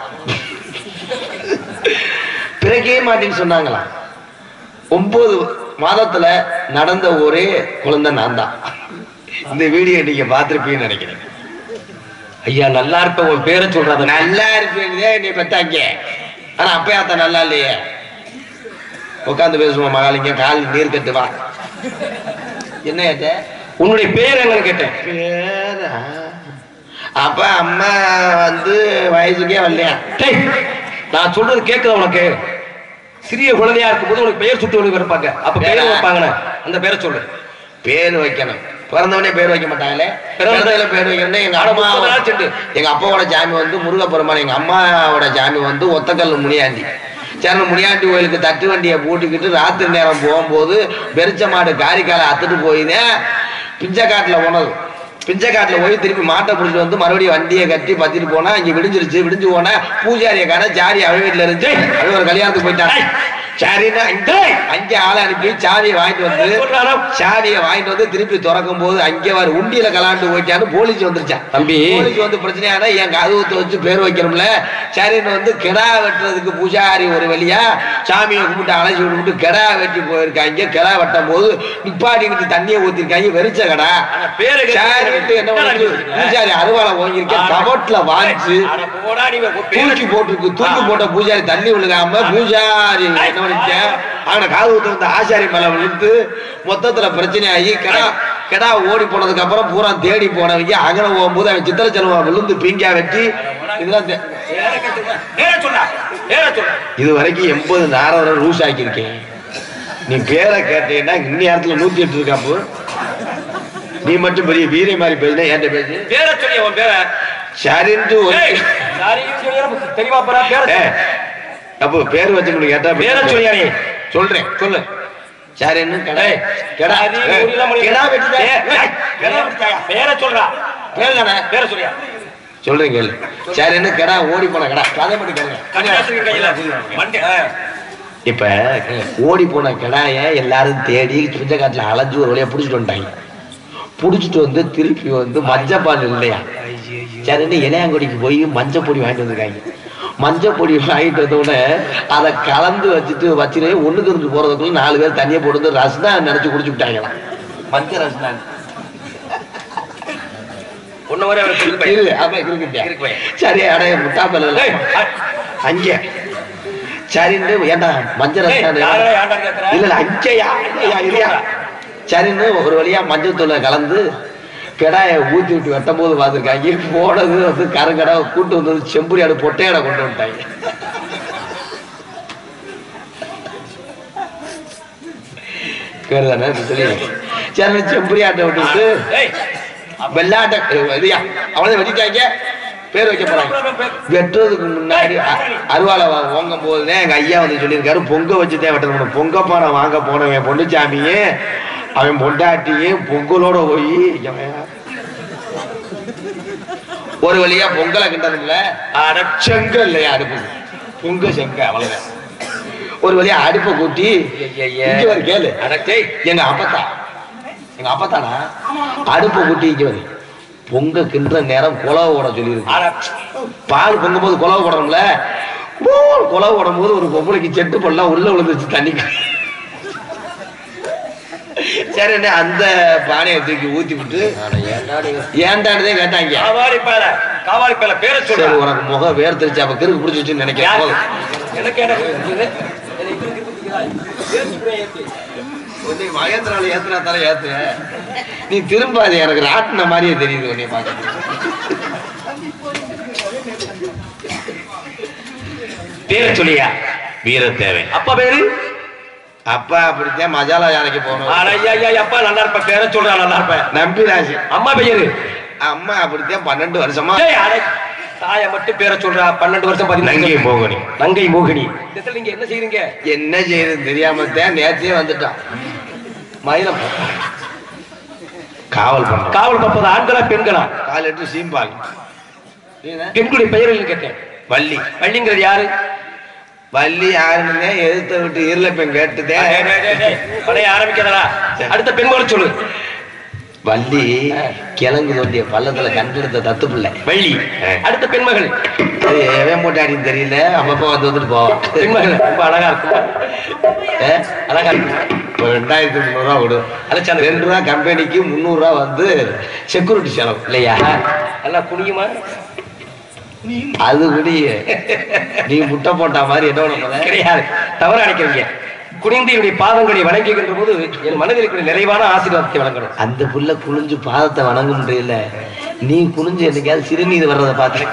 பிறக்கவே மாட்டேன்னு சொன்னாங்களாம் ஒன்பது மாதத்துல நடந்த ஒரே குழந்தை நான் தான் இந்த வீடியோ நீங்க பார்த்திருப்பீங்கன்னு நினைக்கிறேன் ஐயா நல்லா இருப்ப உன் பேரை சொல்றாத நல்லா இருப்பீங்களே நீ பெத்தாங்க ஆனா அப்பயாத்த நல்லா இல்லையே உட்காந்து பேசுவோம் மகாலிங்க கால் நீர் கட்டு வா என்ன ஏத்த உன்னுடைய பேர் என்னன்னு கேட்டேன் பேரா அப்ப அம்மா வந்து வயசுக்கே வரலையா டேய் நான் சொல்றது கேக்குதா உனக்கு சிறிய குழந்தையா இருக்கும்போது உனக்கு பெயர் சுட்டு ஒழுங்கு இருப்பாங்க அப்ப பேர் பேரா? வைப்பாங்கன்னு அந்த பேரை சொல்லு பேர் வைக்கணும் பிறந்தவனே பேர் வைக்க மாட்டாங்களே பிறந்த- பிறந்ததுல பேர் வைக்கணும்னா எங்க ஆனா அம்மா முப்பது நாள் செண்டு. எங்க அப்பாவோட சாமி வந்து முருகப்பெருமான் எங்க அம்மாவோட சாமி வந்து ஒத்தக்கல் முனியாண்டி சரி முனியாண்டி கோயிலுக்கு தட்டு வண்டியை பூட்டிக்கிட்டு ராத்திரி நேரம் போகும்போது பெருச்ச மாடு காரிக்கால அத்துட்டு போயினேன் பிஞ்சக்காட்டுல போனது பிஞ்சக்காட்டுல போய் திருப்பி மாட்டை பிடிச்சிட்டு வந்து மறுபடியும் வண்டியை கட்டி பத்திட்டு போனா இங்க விடிஞ்சிருச்சு விடிஞ்சு போனா பூஜாரியை காண ஜாரி அவ வீட்டுல இருந்துச்சு அவன் ஒரு கல்யாணத்துக்கு போயிட்டான் சரின்னா இங்க அங்கே ஆளை அனுப்பி சாவியை வாங்கிட்டு வந்து சொல்றாரா? சாவியை வாங்கிட்டு வந்து திருப்பி திறக்கும் போது அங்கே வர உண்டியில கலாண்டு போயிட்டான்னு போலீஸ் வந்துருச்சான் தம்பி. போலீஸ் வந்து பிரச்சனையான என் கதவுத்தை வச்சு பேர் வைக்கணும்ல சரின்னு வந்து கிடா வெட்டுறதுக்கு பூஜாரி ஒரு வழியா சாமியை கும்பிட்டு அழைச்சி விட்டு கிடா வெட்டி போயிருக்காங்க கிடா வெட்டும் போது நிப்பாட்டிக்கிட்டு தண்ணியை ஊத்திருக்காங்க வெறிச்ச கடா ஆனா பேரை கேட்டு சரின்ட்டு என்ன பண்ணுச்சு பூஜாரி அருவாளை வாங்கியிருக்கேன் கபட்ல வாங்கிச்சு அட போடா நீ உன் பேரை தூக்கி போட்டிருக்கு தூக்கி போட்ட பூஜாரி தண்ணி விழுகாம பூஜாரி என்ன பண்ணிட்டேன் அவனை காது ஊத்து வந்த ஆசாரி மேல விழுந்து மொத்தத்துல பிரச்சனை ஆகி கிடா கிடா ஓடி போனதுக்கு அப்புறம் பூரா தேடி போனவங்க அங்கன போகும்போது அவன் சித்திர செல்வம் விழுந்து பீங்கா வெட்டி இதெல்லாம் தே- பேரை கேட்டு- பேரை சொல்லா பேரை சொல்லா இது வரைக்கும் எண்பது நாரதரை ரூஸ் ஆக்கியிருக்கேன் நீ பேரை கேட்டீங்கன்னா இன்னி நேரத்துல நூத்தி எட்டு இருக்காப்பு நீ மட்டும் பெரிய வீரை மாதிரி பேசுன ஏன்ட்ட பேசு பேரை சொல்லி உன் பேரை சரின்ட்டு ஒரு ஏய், சாரின்னு சொல்லி நமக்கு தெளிவா போறா பேரை ஏ, சொல்லு. அப்போ பேர் வச்சு கேட்டா பேரை சொல்லியா நீ சொல்றேன் சொல்லு சரின்னு கடை ஏய், கடா சாரி, ஊரிலாம் மணி- கிடா வெட்டிட்டேன். ஏய், ஏய், கிடா வெட்டிட்டாயா? பேரை சொல்றா கேளுங்கண்ணே. பேரை சொல்லியா சொல்றேன் கேளு சரின்னு கடா ஓடி போன கடா கதை மட்டும் கேளுங்க கன்னியாஸ்திரி கையில மண்டை ஆ. இப்ப ஓடி போன கிடாய எல்லாரும் தேடி சுஞ்சக்காட்டுல அலைஞ்சு ஒரு வழியா புடிச்சிட்டு வந்துட்டாங்க புடிச்சிட்டு வந்து திருப்பி வந்து மஞ்சப்பால் இல்லையா சரின்னு இளையாங்குடிக்கு போய் மஞ்சள் பொடி வாங்கிட்டு வந்திருக்காங்க மஞ்சள் பொடி வாங்கிட்டு வந்த உடனே அதை கலந்து வச்சுட்டு வச்சுட்டு ஒண்ணுக்கு இருந்து போறதுக்குள்ள நாலு பேர் தண்ணியை போட்டு வந்து ரசனா நினைச்சு குடிச்சு விட்டாங்களாம் மஞ்சள் ரசனா ஒண்ணு வரை அவரை சொல்லு பையன். இல்ல அப்ப இருக்குட்டியா இருக்கு பையன். சரி அடைய முட்டாப்பல்ல ஏய், ஆ, அங்கே சரின்னு ஏண்டா மஞ்சள் ஏய், ரசம் யாரடா ஏன்டா கேக்குற? இல்ல இல்ல அங்கேயா அங்கேயா இல்லையா சரின்னு ஒரு வழியா மஞ்சள் தூளை கலந்து கிடாயை ஊத்தி விட்டு வெட்டும் போது பார்த்துருக்காங்க போனது வந்து கருங்கடா கூட்டு வந்தது செம்புரியாடு பொட்டையாடை கொண்டு வந்துட்டாங்க கேருதானே சொல்லி சரி செம்புரியாட்டை விட்டுவிட்டு ஏய், வெள்ளாட்டை இல்லையா அவளை வெட்டிட்டாங்க பேர் வைக்க போறாங்க வெட்டுறதுக்கு முன்னாடி அ- அருவாளை வா- ஓங்கும் போதுதான் எங்க ஐயா வந்து சொல்லியிருக்காரு பொங்க வச்சுதான் வெட்டணும் பொங்க பானை வாங்க போனவன் பொண்ணுச்சாமியே அவன் பொண்டாட்டியும் பொங்கலோட போய் ஒரு வழியா பொங்கலை கிண்டதுல அட, செங்க இல்லையா அடுப்பு பொங்க செங்க அவ்வளவுதான் ஒரு வழியா அடுப்பை கூட்டி ஐயையே. இங்க வர கேளு அட, டேய், எங்க அப்பத்தா எங்க அப்பத்தானா அடுப்பை கூட்டி இங்க வந்து பொங்க கிண்டுற நேரம் குலவை ஓட சொல்லியிருக்கு அட, பால் பொங்கும் போது குலவை போடணும்ல போல் குலவை போடும் போது ஒரு பொம்பளைக்கு செட்டு பொல்லாம் உள்ள விழுந்துச்சு தண்ணி சரி அண்ணே, அந்த பானையை தூக்கி ஊத்தி விட்டு ஏன்டானதே கேட்டாங்க காவாலி பயல, காவாலி பயல, பேரை சரி சொல்றா. உனக்கு முகம் வேர்த்திருச்சு அப்ப கிறுக்கு பிடிச்சிச்சுன்னு நினைக்கிறேன் யார்? போதும். எனக்கு என்ன இது? உன்னை மகேந்திரால ஏத்துனா தானே ஏத்துற நீ திரும்பாது எனக்கு ராட்டின மாதிரியே தெரியுது உன்னை பார்க்க பேரை சொல்லியா வீரத்தேவை அப்பா பேரு அப்பா அப்படித்தான் மஜாலா யானைக்கு அட, போகணும் ஐயா, ஐயா, அப்பா நல்லா இருப்ப பேரை சொல்றா நல்லா இருப்ப நம்பிராசி அம்மா பேரு அம்மா அப்படித்தான் பன்னெண்டு வருஷமா டேய், அட, தாயை மட்டும் பேரை சொல்றா பன்னெண்டு வருஷம் பதினஞ்சு நங்கை வருஷம். மோகினி நங்கை மோகினி இந்த இடத்துல நீங்க என்ன செய்றீங்க என்ன செய்யுதுன்னு தெரியாம தான் நேரத்தையே வந்துட்டான் மயிலம் காவல் பண்ண காவல் பார்ப்பது ஆண்களா பெண்களா கால் எட்டு சீம்பால் நீ என்ன? பெண்களுடைய பெயர் கேட்டேன் வள்ளி வள்ளிங்கிறது யாரு வள்ளி யாருன்னு எதிர்த்த விட்டு இருளப்பெண் கேட்டுதே டேய், டேய், டேய், டேய். படைய ஆரம்பிக்காதடா அடுத்த பெண்மகள் சொல்லு வள்ளி கிழங்கு தோண்டிய பள்ளத்துல கண்டெடுத்த தத்து பிள்ளை வள்ளி அடுத்த பெண்மகள் அது எவன் போட்டாடின்னு தெரியல அப்பப்போ வந்து வந்துட்டு போவான் பெண்மகள் ரொம்ப அழகா இருக்கும் ஏ? அழகா இருக்கும் ஒரு ரெண்டாயிரத்தி முந்நூறுரூவா கொடு அலட்சாந்தர் ரெண்டு ரூபா கம்பெனிக்கு முந்நூறுரூவா வந்து செக்யூரிட்டி செலவு இல்லையா நல்லா குனியுமா அது குடி நீ முட்டை போட்ட மாதிரி என்ன பண்ண போற? கிடையாது தவறு அடைக்கிறீங்க குனிந்து என்னுடைய பாதங்களை வணங்குகின்ற போது என் மனதில் இருக்கிற நிறைவான ஆசீர்வாதத்தை வழங்கணும் அந்த புள்ள குனிஞ்சு பாதத்தை வணங்க முடியல நீ குனிஞ்சு என்னைக்காவது சிறுநீர் வர்றதை பார்த்து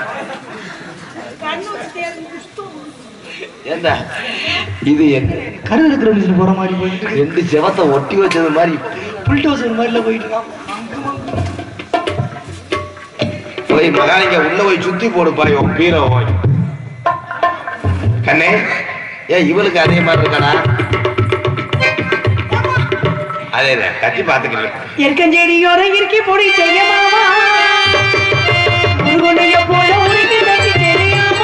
ஏண்டா இது என்ன கரு இருக்கிற மிஷின் போற மாதிரி போயிட்டு ரெண்டு செவத்தை ஒட்டி வச்சது மாதிரி புல்டோசர் மாதிரில போயிட்டு இருக்கான் போய் மகாலிங்க உள்ள போய் சுத்தி போடுப்பாய் உன் பீரை போய் கண்ணே ஏன் இவளுக்கு அதே மாதிரி இருக்காடா அதே கட்டி பாத்துக்கிறேன் எற்கஞ்செடியோரம் இருக்கி பொடி செய்ய மாமா முருகனைய போல உனக்கு தப்பி தெரியாமா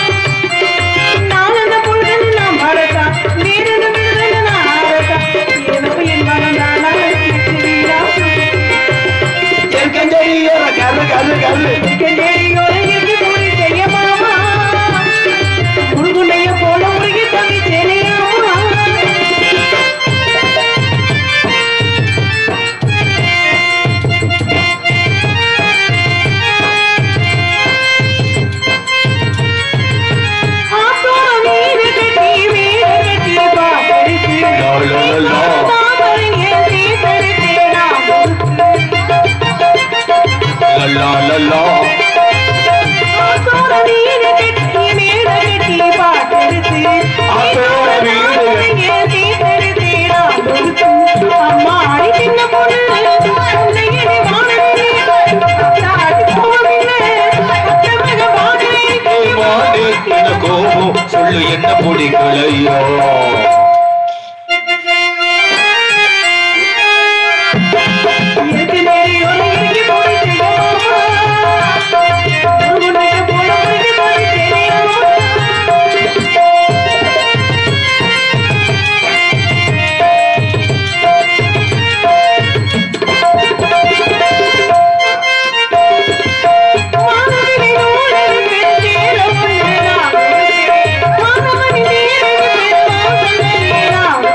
நான் அந்த பொழுது நான் மறக்கா வேறு நான் ஆரக்கா ஏதோ என் மனம் நானா இருக்கிறீரா கல்லு கல்லு கல்லு எற்கஞ்செடியோரம் இருக்கி பொடி செய்ய மாமா முருகனைய போல உனக்கு தப்பி தெரியாமா ஆத்தோட வீடு கட்டி வீடு கட்டி பாப்பரிசு லா, லா, லா. தாமரை ஏந்தி தருத்தேனா லல்லா, லல்லா. ஆத்தோட வீடு கட்டி வீடு கட்டி பாப்பரிசு ஆத்தோட வீடு ஏந்தி தருத்தேனா அம்மா அடி சின்ன பொண்ணு உன்னையடி வானமே தாடி போகவில்லை அத்தமக ஏய், மாடு, என்ன கோபம் சொல்லு என்ன பிடிக்கலையோ இருக்கு நேரி ஒரு இருக்கு போய் செய்யலாமா முருகனுக்கு போல முருகி போய் செய்யலாமா மானவினை நூலரு பெற்றேர ஒன்று நான் மானவனி நீரகு பெருமாள் சொல்லலே நான்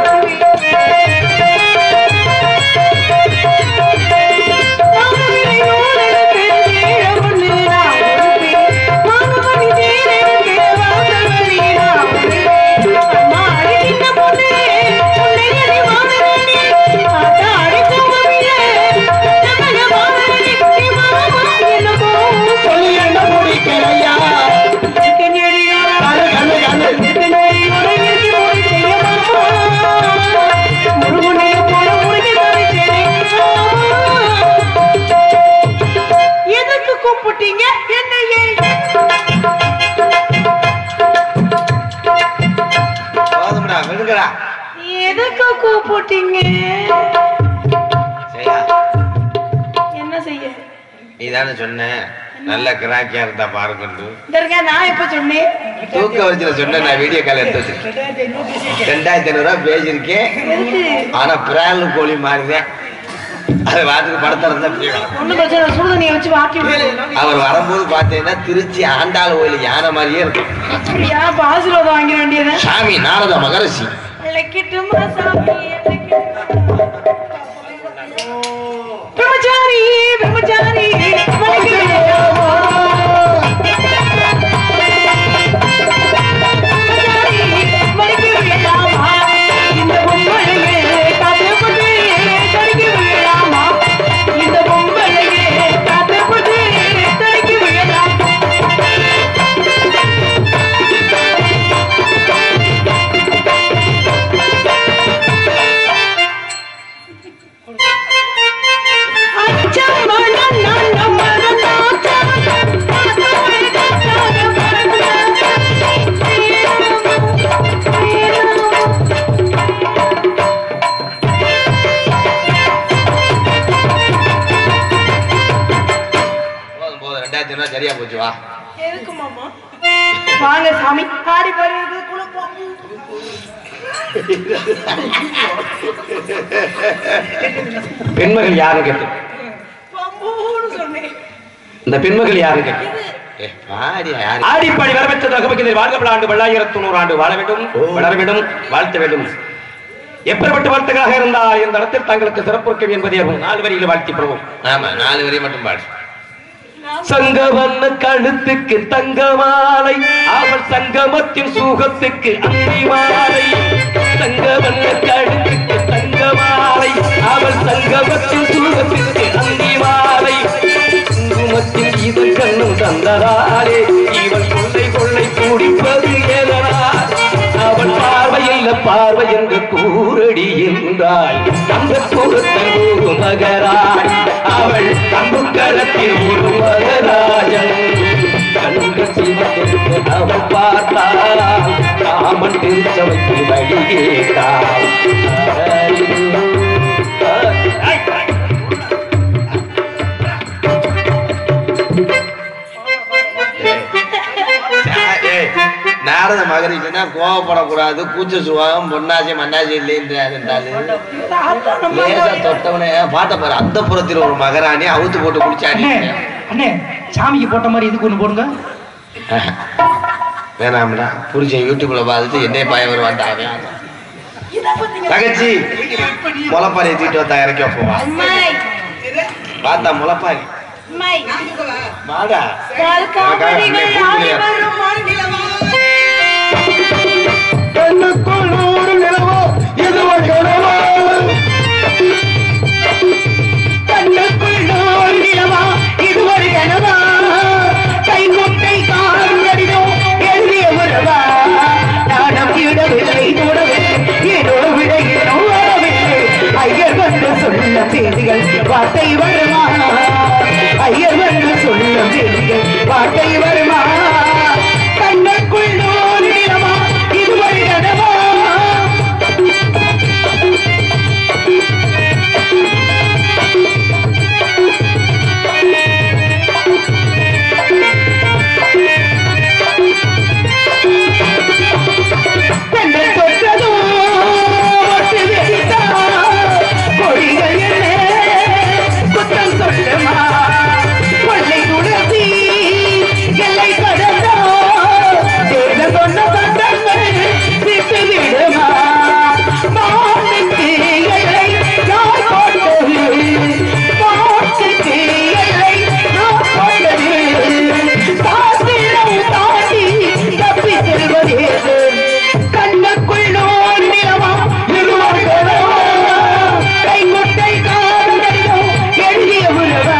மானவினை நூலரு பெற்றேர ஒன்று நான் மானவனி நீரகு பெருமாள் சொல்லலே நான் அம்மா அடிக்கின்ற பொண்ணு உன்னை எதி வானவனி ஆட்டாடி போகவில்லை நமக வானவனி குட்டி மாமா என்னமோ சொல்லு என்ன பிடிக்கலையா கல்லு கல்லு கல்லு எதுக்கு கூப்பிட்டீங்க என்னையே போதும்டா விடுங்கடா எதுக்கு கூப்பிட்டீங்க சரியா என்ன செய்ய நீ தானே சொன்ன நல்ல கிராக்கியா இருந்தா பாருங்கண்டு இதற்கா நான் எப்ப சொன்னேன் தூக்க வச்சுல சொன்ன நான் வீடியோ கால் எடுத்து வச்சிருக்கேன் ரெண்டாயிரத்தி ஐநூறு ரூபாய் பேசியிருக்கேன் எதுக்கு ஆனா பிரால் கோழி மாறிதேன் அது வாட்டுக்கு படத்தை இருந்தா போயிடும் ஒண்ணு பிரச்சனை சுடுதண்ணியை வச்சு வாக்கி விடு அவர் வரும்போது பார்த்தீங்கன்னா திருச்சி ஆண்டாள் கோயில் யானை மாதிரியே இருக்கும் அப்படியா அப்ப ஆசீர்வாதம் வாங்கிட வேண்டியது சாமி நாரத மகரிஷி அழைக்கட்டுமா சாமி அழைக்கட்டுமா? பிரம்மச்சாரி பிரம்மச்சாரி வணங்கி விடலாமா? பிரம்மச்சாரி, வணங்கி விடலாமா? இந்த பொம்பளையே காத்துப்பட்டு தடுக்கி விடலாமா? இந்த பொம்பளையே காத்துப்பட்டு தடுக்கி விடலாமா? போதும் போதும் ரெண்டாயிரத்தி ஐநூறு சரியா போச்சு வா வாங்க சாமி ஆடி வருவது குழப்பம் பெண்மகள் யாருன்னு கேட்டு பம்புன்னு சொன்னேன் இந்த பெண்மகள் யாருன்னு கேட்டு ஏ, பாடி யாரு ஆடிப்பாடி வரவேற்ற தகவல் வாழ்க ஆண்டு பல்லாயிரத்து தொண்ணூறு ஆண்டு வாழ வேண்டும் வளர வேண்டும் வாழ்த்த வேண்டும் எப்பேற்பட்ட வார்த்தைகளாக இருந்தால் இந்த இடத்தில் தங்களுக்கு சிறப்புக்கும் என்பதை அறிவோம். நாலு வரியில் வாழ்த்தி பெறுவோம் ஆமா நாலு வரி மட்டும் பாடு சங்கவண்ண கழுத்துக்கு தங்க மாலை அவள் சங்கமத்தின் சுகத்துக்கு அந்தி மாலை சங்கவண்ண கழுத்துக்கு தங்க மாலை அவள் சங்கமத்தின் சுகத்துக்கு அந்தி மாலை குங்குமத்தின் இதழ் கண்ணும் தந்ததாலே இவள் கொள்ளை கொள்ளை குடிப்பது எதனால் அவள் பார்வையில் பார்வை என்று கூறடி என்றாள் அந்த கூறத்தன் ஒரு மகராய் அவள் அம்புக்கரத்தில் ஒரு மகராஜன் கண்கள் சிவத்திற்கு அவள் பார்த்தாள் காமன் திருச்சபைக்கு வழி கேட்டாள் ஏய், நாரத மகரிஷினா கோவப்படக்கூடாது கூச்ச சுவாகம் பொன்னாசி மன்னாசி இல்லைன்றாரு லேசா தொட்டவனே பாட்ட பாரு அந்த புறத்தில் ஒரு மகராணி அவுத்து போட்டு குடிச்சாடி அண்ணே அண்ணே சாமிக்கு போட்ட மாதிரி இதுக்கு ஒண்ணு போடுங்க வேணாம்டா புரிச்ச யூடியூப்ல பார்த்துட்டு என்னைய பாய வருவான்டா அவன் தகச்சி முளைப்பாரி தூக்கிட்டு வந்தா இறக்கி வைப்போம் அம்மாய் பார்த்தா முளைப்பாரி அம்மாய் வாடா கால்காமடிகள் ஆடி வரும் மாநிலமா கண்ணுக்குள் நூறு நிலவோ இதுவோ கனவோ கண்ணுக்குள் நோர் நிலவா இது ஒரு கனவா கை முட்டை காண்கடிதோ எழுதிய உறவா நாணம் விடவில்லை தொடவில்லை ஏதோ விட ஏதோ வரவில்லை ஐயர் வந்து சொல்ல செய்திகள் வார்த்தை வருமா ஐயர் வந்து சொல்ல செய்திகள் வார்த்தை வருமா கண்ணுக்குள் நோர் நிலவா இது ஒரு கனவா பெண்ணை தொட்டதோ ஒட்டு வெடித்தா கொடிகள் என்ன குத்தம் சொல்லுமா கொள்ளை துளசி எல்லை கடந்தா தேட சொன்ன சட்டங்கள் விட்டு விடுமா மாட்டுக்கு எல்லை யார் போட்டது மாட்டுக்கு எல்லை யார் போட்டது சாத்திரம் தாண்டி தப்பி செல்வதேது கண்ணுக்குள் நோர் நிலமா இருவர்களோ கை முட்டை காதலியோ எழுதிய உறவா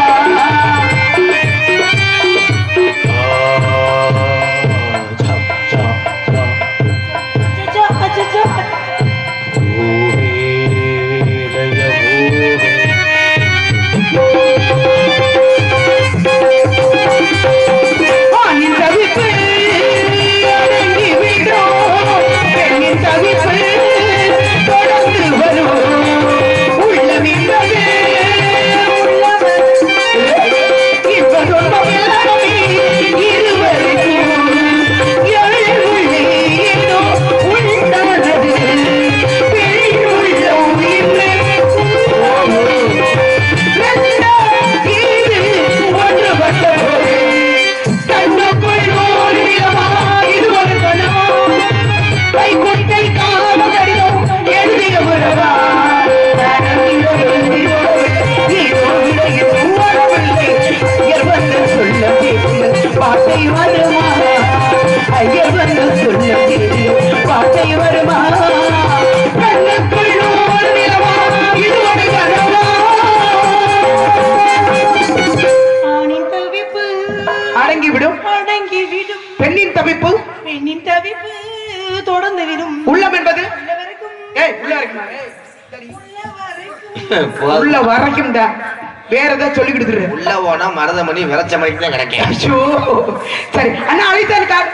அச்சச்சோ, அச்சச்சோ. ஆணின் தவிப்பு அடங்கி விடும் பெண்ணின் தவிப்பு தொடர்ந்து வரும் உள்ளமில்லது இப்ப சொன்னமில்லாமே இருவருக்கும் எழுவுள்ளே ஏதோ உண்டானது பெண் உள்ளம் இன்று பாட்டை வருமா ஐயர் வந்து சொல்ல பாட்டை வருமா கண்ணுக்குள் நூறு நிலவா இது ஒரு கனவா ஆணின் தவிப்பு அடங்கி விடும் அடங்கி விடும் பெண்ணின் தவிப்பு பெண்ணின் தவிப்பு தொடர்ந்து விடும் உள்ளம் என்பது உள்ள வரைக்கும் ஏய் உள்ள வரைக்குமா ஏய், உள்ள வரைக்கும் உள்ள வரைக்கும் வேற ஏதாவது சொல்லி கொடுத்துரு உள்ள போனா மருதமணி விரைச்ச மணிக்கு தான் கிடைக்கும் ஐயோ சரி அண்ணா அழைத்தான் கார்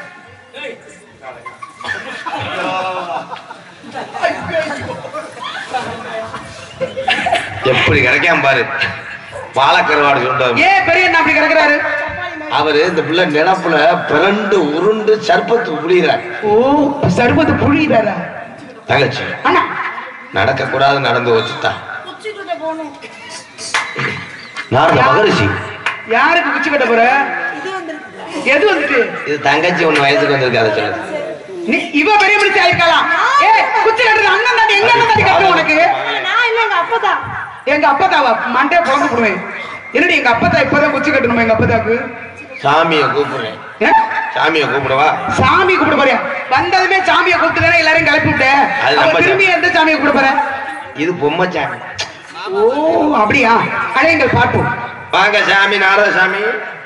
எப்படி கிடைக்காம பாரு பாலக்கருவாடு சொல்றாரு ஏன் பெரிய அண்ணா அப்படி கிடக்குறாரு அவரு இந்த பிள்ளை நினப்புல பிறண்டு உருண்டு சர்பத்து புளிகிறார் ஓ சர்பத்து புழியிறாரா தங்கச்சி அண்ணா நடக்க கூடாது நடந்து வச்சுட்டா குச்சிக்கிட்ட போகணும் நாரத மகரிஷி யாருக்கு குச்சி கட்ட போற இது வந்துருக்கு எது வந்துட்டு இது தங்கச்சி ஒண்ணு வயசுக்கு வந்திருக்கு அதை சொல்லுது நீ இவ பெரிய பிடிச்சி ஆயிருக்கலாம் ஏ குச்சி கட்டுறது அண்ணன் தாண்டி எங்க அண்ணன் தாண்டி கட்டு உனக்கு நான் இல்ல எங்க அப்பதான் எங்க அப்பதாவா மண்டே குழம்பு போடுவேன் என்னடி எங்க அப்பதா இப்பதான் குச்சி கட்டணுமா எங்க அப்பதாக்கு சாமியை கூப்பிடுறேன் ஏ? சாமியை கூப்பிடவா சாமி கூப்பிட போறியா வந்ததுமே சாமியை கூப்பிட்டு தானே எல்லாரையும் கிளப்பி விட்டேன் அது அப்ப நம்ம திரும்பி எந்த சாமியை கூப்பிட போற இது பொம்மை சாமி ஓ அப்படியா அழையுங்கள் பார்ப்போம் வாங்க சாமி நாரத சாமி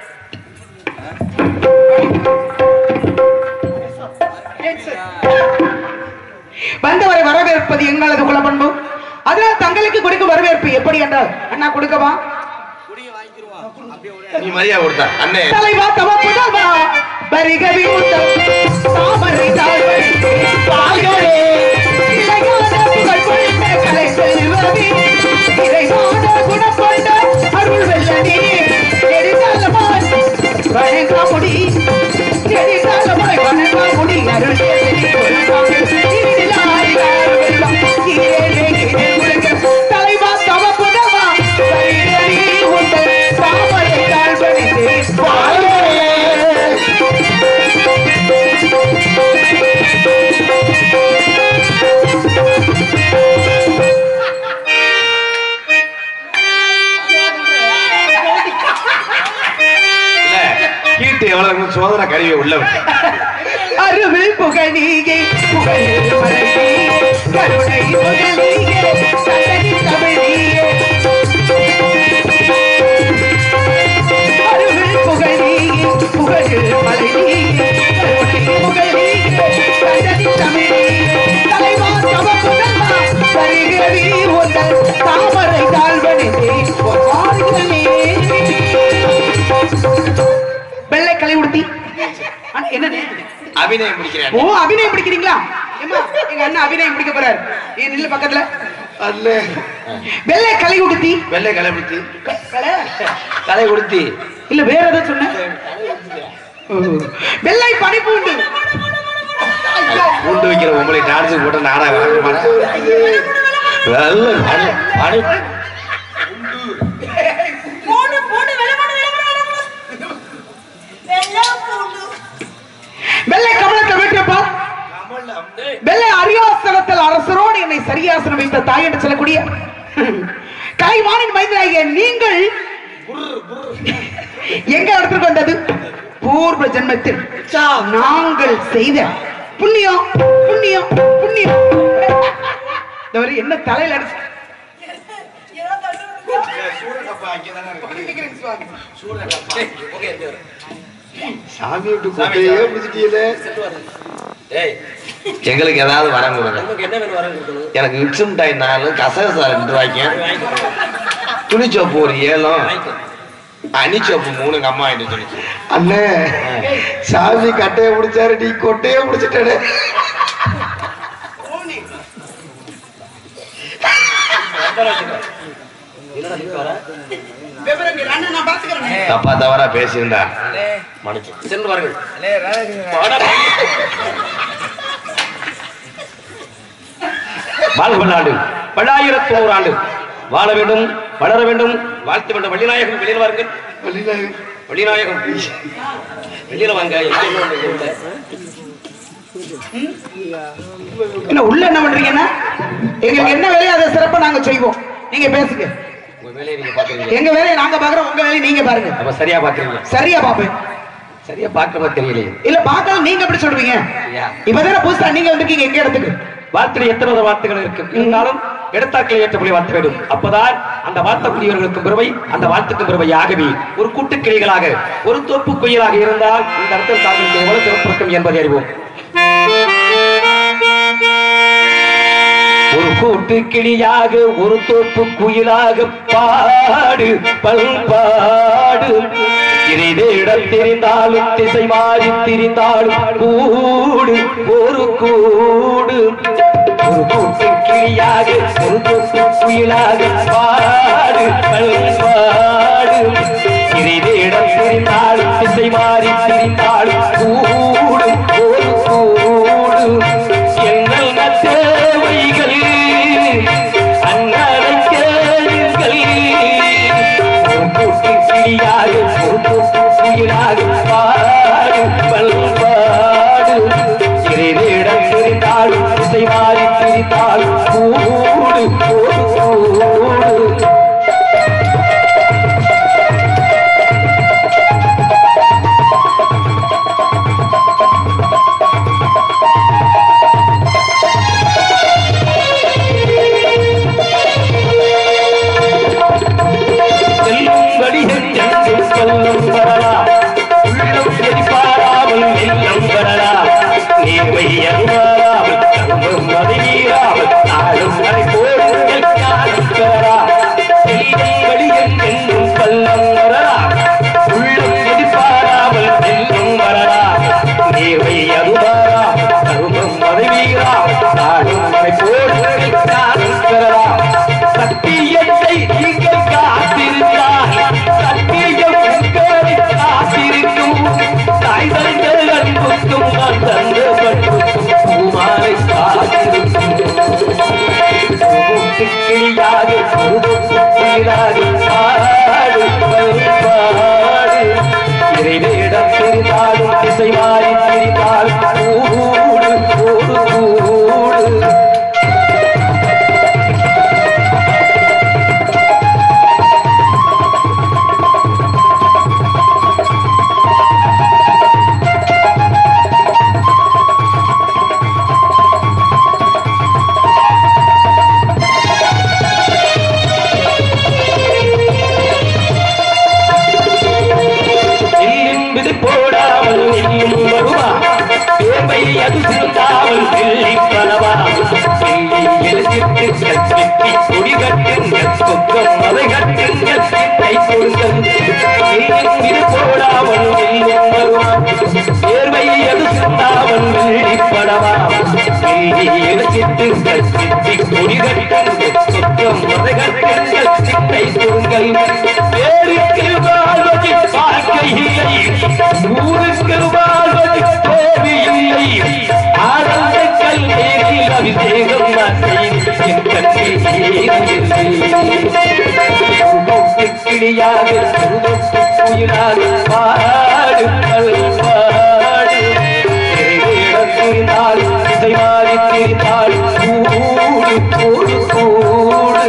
வந்தவரை வரவேற்பது எங்களது குலப்பண்பு அதனால் தங்களுக்கு கொடுக்கும் வரவேற்பு எப்படி என்றால் அண்ணா கொடுக்கவா நீ மரியாதை கொடுத்தா அண்ணே தலைவா தவ புதல்வா வருக விமுத்தம் தாமரை தாழ்வரை வாழ்களே இளைஞான புகழ் கொண்ட கலை செல்வமே இறைவான குணம் கொண்ட அருள் வெள்ளனே நெடுங்காலமாய் வணங்காமுடி நெடுங்காலமாய் வணங்காமுடி அருள் தேவனே கொள்ளாமே இருளாய் வெள்ளம் ஏழே ஏழே உலகம் தலைவா தவ புதல்வா வருக உங்கள் தாமரை தாழ்வரை வாழ்களே இல்ல கீட்டு எவ்வளவு சோதனை கருவியை உள்ள விட்டு அருள் புகழீகே புகழ் மலரே கருணை புகழீகே சந்தனி தமிழீகே அருள் புகழீகே புகழ் மலரீகே கருணை புகழீகே சந்தனி தமிழீகே தலைவா தவ புதல்வா வருகவி உந்தல் தாமரை தாழ்வனிதே வாழ்களே வெள்ளை களை உடுத்தி அண்ணா, என்னது அபிநயம் முடிக்கிறேன் ஓ அபிநயம் பிடிக்கிறீங்களா ஏம்மா, எங்க அண்ணன் அபிநயம் பிடிக்க போறாரு நீ நில்லு பக்கத்துல அல்ல வெள்ளை களை உடுத்தி வெள்ளை கலைப்பிடிச்சு களை? கலை கொடுத்தி இல்ல வேற ஏதாவது சொன்ன ஓ, வெள்ளை பனிப்பூண்டு ஐயோ, கூண்டு வைக்கிற உங்களை டான்ஸ் போட்டு நானா வளர்க்க மாட்டேன் நல்ல பனி- பனி- பூண்டு பூண்டு வெள்ளை பூண்டு வெள்ளை பூண்டு வெள்ளை பூண்டு வெள்ளை கமலத்தை வெற்றப்பா வெள்ளை அரியாசனத்தில் அரசரோடு என்னை சரியாசனம் வைத்த தாய் என்று சொல்லக்கூடிய கலைவாணின் மைந்தராகிய நீங்கள் எங்க இடத்துக்கு வந்தது பூர்வ ஜென்மத்தில் நாங்கள் செய்த புண்ணியம் புண்ணியம் புண்ணியம் இந்த வரை என்ன தலையில அடிச்சு சாமி விட்டு கூட்டையே பிடிச்சிட்டீங்களே எங்களுக்கு ஏதாவது வரம் கொடுங்க என்ன வேணும் வரம் கொடுக்கணும் எனக்கு விக்ஸ் மிட்டாய் நாலு கசகசா ரெண்டு ரூபாய்க்கு துணிச்சோப்பு ஒரு ஏலம் அணிச்சோப்பு மூணு எங்க அம்மா வாங்கிட்டு சொல்லிச்சு அண்ணே சாமி கட்டைய பிடிச்சாரு நீ கொட்டையே பிடிச்சிட்டே நான் பாத்துக்கிறேன் தப்பா தவறா பேசியிருந்தா மன்னிச்சு சென்று வாருங்கள் வாடா. வாழ்க பல்லாண்டு பல்லாயிரத்து நூறு ஆண்டு வாழ வேண்டும் வளர வேண்டும் வாழ்த்து வேண்டும் வள்ளிநாயகம் வெளியில் வாருங்கள் வள்ளிநாயகம் வெளியில வாங்க எங்க என்ன ஒண்ணு இங்க உள்ள? என்ன உள்ள என்ன பண்றீங்கன்னா எங்களுக்கு என்ன வேலையோ அதை சிறப்பா நாங்க செய்வோம் நீங்க பேசுங்க உங்க வேலையை நீங்க பாக்குறீங்க எங்க வேலையை நாங்க பாக்குறோம் உங்க வேலையை நீங்க பாருங்க அப்ப சரியா பாக்குறீங்க சரியா பாப்பேன் சரியா பார்க்க மாதிரி தெரியலையே இல்ல பார்க்கலாம் நீங்க எப்படி சொல்றீங்க ஐயா. இப்பதானே புதுசா நீங்க வந்திருக்கீங்க எங்க இடத்துக்கு வார்த்தையில் எத்தனை வித வார்த்தைகள் இருக்கு இருந்தாலும் இடத்தாக்களை ஏற்றக்கூடிய வார்த்தை வேண்டும் அப்பதான் அந்த வார்த்தக்கூடியவர்களுக்கு பெருமை அந்த வாழ்த்துக்கு பெருமையாகவே ஒரு கூட்டுக்கிளைகளாக ஒரு தோப்பு குயிலாக இருந்தால் இந்த இடத்தில் தாங்களுக்கு எவ்வளவு சிறப்பு இருக்கும் என்பதை அறிவோம் ஒரு கூட்டு கிளியாக ஒரு தோப்பு குயிலாக பாடு பல்பாடு திரிதேடம் தெரிந்தாலும் திசை மாறி திரிந்தாலும் கூடு ஒரு கூடு ஒரு கூட்டு கிளியாக ஒரு தோப்பு குயிலாக பாடு பல்பாடு திரிதேடம் தெரிந்தாலும் திசை மாறி திரிந்தாலும் கூடு ஒரு கூடு என்னல் நத்தே கிளியாக ஒரு தொப்பு குயிலாக பாடு பாடு இறைவேடம் தெரிந்தாலும் திசை மாறி திரிந்தால் கூடு கூடு கூடு எல்லின் போடாமல் எல்லும் வருவா வேம்பை அது சிந்தாமல் வெள்ளி பலவா வெள்ளி எழுதிட்டு கட்டி கொடி கட்டுங்கள் சொக்கம் அதை கட்டுங்கள் கை கொடுங்கள் எல்லின் இது போடாமல் எல்லும் வருவா வேர்வை அது சிந்தாமல் வெள்ளி பலவா வெள்ளி எழுதிட்டு கட்டி கொடி கட்டுங்கள் சொக்கம் அதை கட்டுங்கள் கை கொடுங்கள் வேருக்கு வாழ்வதை பார்க்கையில்லை ஊருக்கு வாழ்வது தேவையில்லை ஆனந்த கல்வேரில் அபிஷேகம் நான் செய்து என் கண்ணில் கிளியாக குயிலாக பாடு பாடு தெரிந்தால் இசை மாறி தெரிந்தால் கூடு கூடு கூடு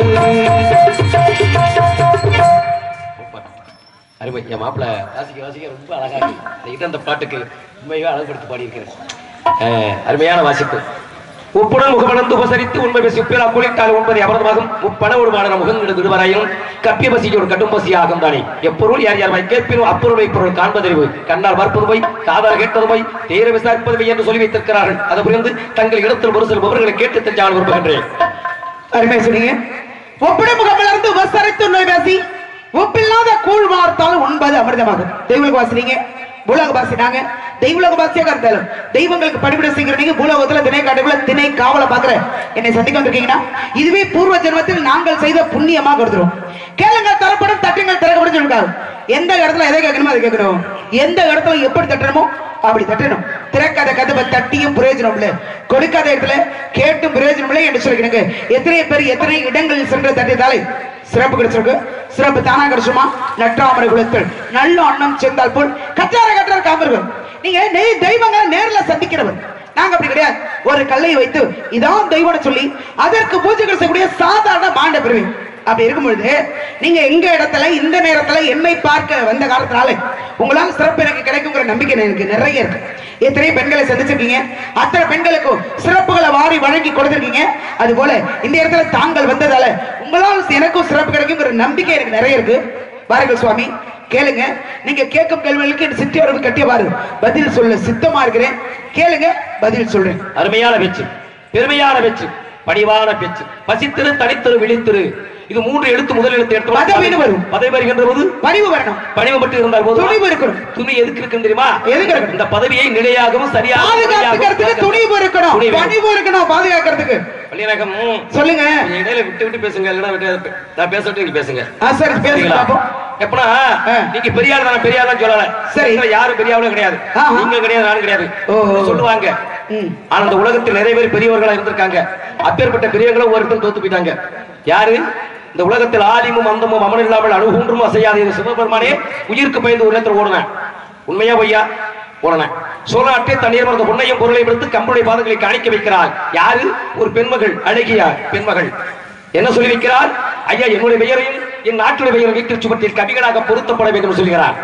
அருமை என் மாப்பிள்ள வாசிக்க வாசிக்க ரொம்ப அழகா இருக்கு இந்த அந்த பாட்டுக்கு உண்மையாக அழகுபடுத்தி பாடியிருக்கிறேன் அஹ், அருமையான வாசிப்பு உப்புடன் முகமணந்து உபசரித்து உண்மை பேசி உப்பிலா குளித்தால் உண்பதை அமர்ந்தமாகும் முப்பணவோடு மாடன முகங்கிடு விடுவராயினும் கப்பிய பசியோடு கட்டும் பசி ஆகும் தானே எப்பொருள் யார் யார் வாய் கேட்பினும் அப்பொருளை பொருள் காண்பதறிவு கண்ணால் பார்ப்பது போய் காதால் கேட்பது போய் தேர விசாரிப்பது போய் என்று சொல்லி வைத்திருக்கிறார்கள் அதை புரிந்து தங்கள் இடத்தில் ஒரு சில விவரங்களை கேட்டு தெரிஞ்சால் விரும்புகின்றேன் அருமை சொன்னீங்க ஒப்பிட முகமிலிருந்து உபசரித்து நோய் பேசி ஒப்பில்லாத கூழ் வார்த்தால் உண்பது அமிர்தமாகும் தெய்வலுக்கு வாசினீங்க பூலோக வாசினாங்க தெய்வலோக வாசியாக இருந்தாலும் தெய்வங்களுக்கு பணிவிட செய்கிற நீங்க பூலோகத்துல திணை காட்டுக்குள்ள திணை காவலை பாக்குற என்னை சந்திக்க வந்திருக்கீங்கன்னா இதுவே பூர்வ ஜென்மத்தில் நாங்கள் செய்த புண்ணியமா கொடுத்துரும் கேளுங்கள் தரப்படும் தட்டுங்கள் திறக்கப்படும் சொல்லிருக்காங்க எந்த இடத்துல எதை கேட்கணுமோ அதை கேட்கணும் எந்த இடத்துல எப்படி தட்டணுமோ அப்படி தட்டணும் திறக்காத கதவை தட்டியும் பிரயோஜனம் இல்லை கொடுக்காத இடத்துல கேட்டும் பிரயோஜனம் இல்லை என்று சொல்லிக்கிறேங்க எத்தனை பேர் எத்தனை இடங்களில் சென்று தட்டியதாலே சிறப்பு கிடைச்சிருக்கு சிறப்பு தானா கிடைச்சுமா நற்றாமரை குலத்தில் நல்ல அன்னம் சேர்ந்தால் போல் கற்றார கற்றார காமர்கள் நீங்க நெய் தெய்வங்களை நேர்ல சந்திக்கிறவர் நாங்க அப்படி கிடையாது ஒரு கல்லை வைத்து இதான் தெய்வம்னு சொல்லி அதற்கு பூஜைகள் செய்யக்கூடிய சாதாரண மாண்ட பிரிவு அப்படி இருக்கும் பொழுது நீங்க எங்க இடத்துல இந்த நேரத்துல என்னை பார்க்க வந்த காலத்தினால உங்களால் சிறப்பு எனக்கு கிடைக்குங்கிற நம்பிக்கை எனக்கு நிறைய இருக்கு எத்தனை பெண்களை சந்திச்சிருக்கீங்க அத்தனை பெண்களுக்கும் சிறப்புகளை வாரி வழங்கி கொடுத்திருக்கீங்க அது போல இந்த இடத்துல தாங்கள் வந்ததால உங்களால் எனக்கும் சிறப்பு கிடைக்குங்கிற நம்பிக்கை எனக்கு நிறைய இருக்கு பாருங்கள் சுவாமி கேளுங்க நீங்க கேட்கும் கேள்விகளுக்கு என் சிற்றியவர்கள் கட்டியவாறு பதில் சொல்ல சித்தமா இருக்கிறேன் கேளுங்க பதில் சொல்றேன் அருமையான பேச்சு பெருமையான பேச்சு பணிவான பேச்சு பசித்திரு தனித்திரு விழித்திரு இது மூன்று எழுத்து முதல் எழுத்து எடுத்து பதவின்னு வரும். பதவி வருகின்ற போது பணிவு வரணும் பணிவு மட்டும் இருந்தால் போதும் துணிவு இருக்கணும். துணி எதுக்கு இருக்கு தெரியுமா எதுக்கு இருக்கு? இந்த பதவியை நிலையாகவும் சரியாக பாதுகாத்துக்கிறதுக்கு துணிவு இருக்கணும் துணிவு. பணிவு இருக்கணும் பாதுகாக்கிறதுக்கு பள்ளியரகம் ம். சொல்லுங்க கொஞ்சம் இடையில விட்டு விட்டு பேசுங்க இல்லைன்னா விட்டு நான் பேசட்டும் நீங்க பேசுங்க ஆ, சரி பேசுங்க சரிங்களா? பாப்போம். எப்பனா ஆ. நீங்க பெரிய ஆள் தானே பெரிய ஆளும் சொல்லல சரி. இதுல யாரும் பெரிய ஆளும் கிடையாது ஆஹா. நீங்க கிடையாது நானும் கிடையாது ஓ, ஓ. சொல்லுவாங்க ம். ஆனா இந்த உலகத்தில் நிறைய பேர் பெரியவர்களா இருந்திருக்காங்க அப்பேற்பட்ட பெரியவர்களும் ஒருத்தர் தோத்து போயிட்டாங்க யாரு இந்த உலகத்தில் ஆதிமும் அந்தமும் அமன் இல்லாமல் அணுகூன்றும் அசையாத இந்த சிவபெருமானே உயிருக்கு பயந்து ஒரு நேரத்தில் ஓடுனேன் உண்மையா பொய்யா ஓடுனேன் சோழ நாட்டை தண்ணீர் மறந்த பொன்னையும் பொருளை எடுத்து கம்பளுடைய பாதங்களை காணிக்க வைக்கிறார் யாரு ஒரு பெண்மகள் அழகிய பெண்மகள் என்ன சொல்லி வைக்கிறார் ஐயா என்னுடைய பெயரையும் என் நாட்டுடைய பெயரும் வீட்டில் சுவற்றில் கவிகளாக பொருத்தப்பட வேண்டும் என்று சொல்கிறார்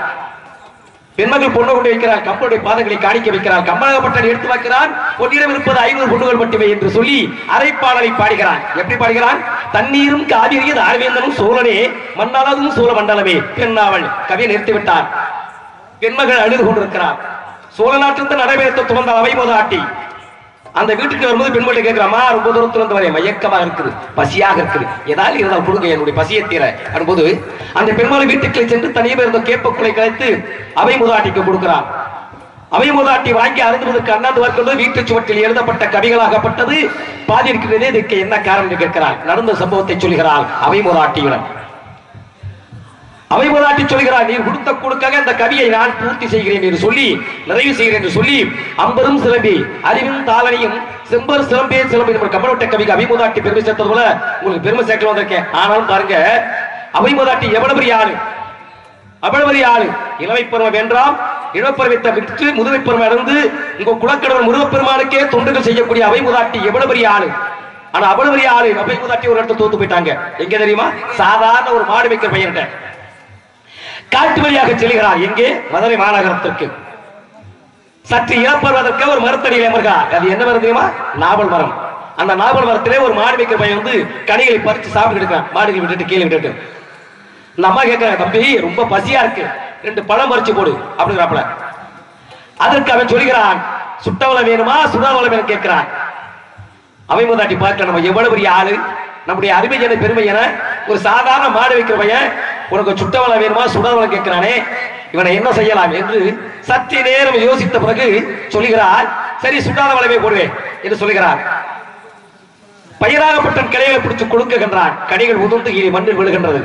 பெண்மகள் பொண்ணு கொண்டு வைக்கிறார் கம்பளுடைய பாதங்களை காணிக்க வைக்கிறார் கம்பளகப்பட்டனை எடுத்து வைக்கிறார் பொன்னிடம் இருப்பது ஐநூறு பொண்ணுகள் மட்டுமே என்று சொல்லி அரைப்பாடலை பாடுகிறான் எப்படி பாடுகிறான் தண்ணீரும் காவிரியும் ஆர்வேந்தனும் சோழனே மண்ணளவும் சோழ மண்டலமே பெண்ணாவள் கவியை நிறுத்தி விட்டார் பெண்மகள் அழுது கொண்டிருக்கிறார் சோழ நாட்டிலிருந்து நடைபெறத்த துவந்த அவை ஆட்டி அந்த வீட்டுக்கு வரும்போது பெண்மணி கேட்கிறாமா ரொம்ப தூரத்துல இருந்து வரேன் மயக்கமா இருக்குது பசியாக இருக்குது ஏதாவது இருந்தால் கொடுங்க என்னுடைய பசியை தீர அனும்போது அந்த பெண்மணி வீட்டுக்கு சென்று தனியாக இருந்த கேப்பக்குலை கலைத்து அவை முதலாட்டிக்கு கொடுக்கிறார் அவை முதலாட்டி வாங்கி அருந்துவதற்கு அண்ணாந்து வார்க்கொண்டு வீட்டு சுவற்றில் எழுதப்பட்ட கவிகளாகப்பட்டது பாதி இருக்கிறதே இதுக்கு என்ன காரணம் என்று கேட்கிறார் நடந்த சம்பவத்தை சொல்கிறார் அவை முதலாட்டியுடன் அவை முதலாட்டி சொல்கிறார் நீர் கொடுத்த கொடுக்காக இந்த கவியை நான் பூர்த்தி செய்கிறேன் என்று சொல்லி நிறைவு செய்கிறேன் என்று சொல்லி அம்பரும் சிலம்பி அறிவும் தாளனையும் செம்பர் சிலம்பே சிலம்பி நம்ம கமலோட்ட கவிக்கு அபிமுதாட்டி பெருமை சேர்த்தது போல உங்களுக்கு பெருமை சேர்க்கல வந்திருக்கேன் ஆனாலும் பாருங்க அபிமுதாட்டி எவ்வளவு பெரிய ஆளு அவ்வளவு பெரிய ஆளு இளமை பருவம் வேண்டாம் இளப்பருவத்தை விட்டு முதுமை பருவம் அடைந்து உங்க குலக்கடவுள் முருகப்பெருமானுக்கே தொண்டுகள் செய்யக்கூடிய அவை முதாட்டி எவ்வளவு பெரிய ஆளு ஆனா அவ்வளவு பெரிய ஆளு அவை முதாட்டி ஒரு இடத்துல தோத்து போயிட்டாங்க எங்க தெரியுமா சாதாரண ஒரு மாடு வைக்கிற பையன்கிட்ட காட்டு வழியாக செல்கிறார் எங்கே மதுரை மாநகரத்திற்கு சற்று இழப்பதற்கு ஒரு மரத்தடியில் அமர்கிறார் அது என்ன மரம் தெரியுமா நாவல் மரம் அந்த நாவல் மரத்திலே ஒரு மாடு வைக்கிற பையன் வந்து கனிகளை பறிச்சு சாப்பிட்டு இருக்கான் மாடுகளை விட்டுட்டு கீழே விட்டுட்டு இந்த அம்மா கேட்கிறாங்க தம்பி ரொம்ப பசியா இருக்கு ரெண்டு பழம் பறிச்சு போடு அப்படிங்கிறாப்புல அதற்கு அவன் சொல்கிறான் சுட்டவளம் வேணுமா சுடாவளம் வேணும் கேட்கிறான் அவை முதலாட்டி பார்க்க நம்ம எவ்வளவு பெரிய ஆளு நம்முடைய அருமை என பெருமை என ஒரு சாதாரண மாடு வைக்கிற பையன் உனக்கு சுட்டவளம் வேணுமா சுடவளம் கேட்கிறானே இவனை என்ன செய்யலாம் என்று சற்று நேரம் யோசித்த பிறகு சொல்கிறார் சரி சுட்டாத வளமே போடுவேன் என்று சொல்கிறார் பயிராகப்பட்ட கிளைகளை பிடிச்சு கொடுக்குகின்றான் கனிகள் உதிர்ந்து கீழே மண்ணில் விழுகின்றது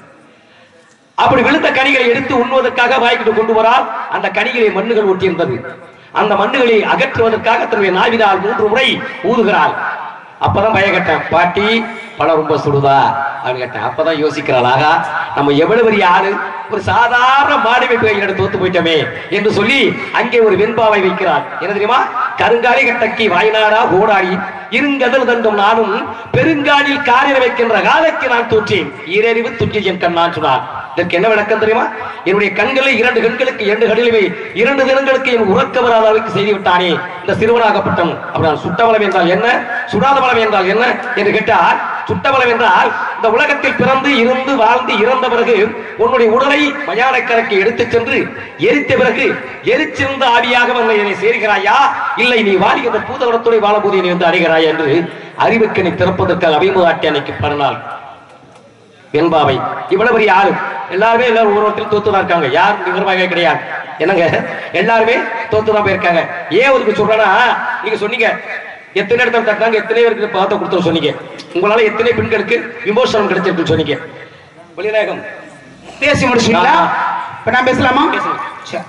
அப்படி விழுந்த கனிகளை எடுத்து உண்ணுவதற்காக வாய்க்கிட்டு கொண்டு வரால் அந்த கனிகளை மண்ணுகள் ஒட்டியிருந்தது அந்த மண்ணுகளை அகற்றுவதற்காக தன்னுடைய நாவினால் மூன்று முறை ஊதுகிறாள் அப்பதான் பய கேட்டேன் பாட்டி பழம் ரொம்ப சுடுதா அப்படின்னு கேட்டேன் அப்பதான் யோசிக்கிறாள் ஆகா நம்ம எவ்வளவு பெரிய ஆளு ஒரு சாதாரண மாடு வைப்பு தோத்து போயிட்டோமே என்று சொல்லி அங்கே ஒரு வெண்பாவை வைக்கிறார் என்ன தெரியுமா கருங்காலி கட்டக்கி வாய்நாடா ஓடாடி இருங்கதல் தண்டும் நானும் பெருங்காலில் காரில் வைக்கின்ற காலಕ್ಕೆ நான் தோற்றேன் ஈரறிவு துஞ்சி என் கண்ணான் சொன்னார் இதற்கு என்ன விளக்கம் தெரியுமா என்னுடைய கண்களை இரண்டு கண்களுக்கு இரண்டு கடிலவை இரண்டு தினங்களுக்கு என் உறக்க வராத அளவுக்கு செய்து விட்டானே இந்த சிறுவனாகப்பட்டவன் அப்படின்னா சுட்டவளம் என்றால் என்ன சுடாத பலம் என்றால் என்ன என்று கேட்டால் சுட்டவளம் என்றால் இந்த உலகத்தில் பிறந்து இருந்து வாழ்ந்து இறந்த பிறகு உன்னுடைய உடலை மயானக்கரைக்கு எடுத்துச் சென்று எரித்த பிறகு எரிச்சிருந்த ஆவியாக வந்து என்னை சேர்கிறாயா இல்லை நீ வாழுகின்ற பூதவனத்துடைய வாழபோது நீ வந்து அடைகிறாயா என்று அறிவுக்கு நீ திறப்பதற்காக அபிமுகாட்டி அன்னைக்கு பரநாள் வெண்பாவை இவ்வளவு பெரிய ஆளு எல்லாருமே எல்லாரும் ஒவ்வொருத்தரும் தோத்துதான் இருக்காங்க யாரும் நிகழ்வாக கிடையாது என்னங்க எல்லாருமே தோத்துதான் போயிருக்காங்க ஏன் ஒதுக்கு சொல்றேன்னா நீங்க சொன்னீங்க எத்தனை இடத்துல தட்டாங்க எத்தனை பேருக்கு பார்த்து கொடுத்து சொன்னீங்க உங்களால எத்தனை பெண்களுக்கு விமோசனம் கிடைச்சிருக்குன்னு சொன்னீங்க வெளிநாயகம் பேசி முடிச்சுங்களா ஆ. இப்ப நான் பேசலாமா பேசுங்க. சரி.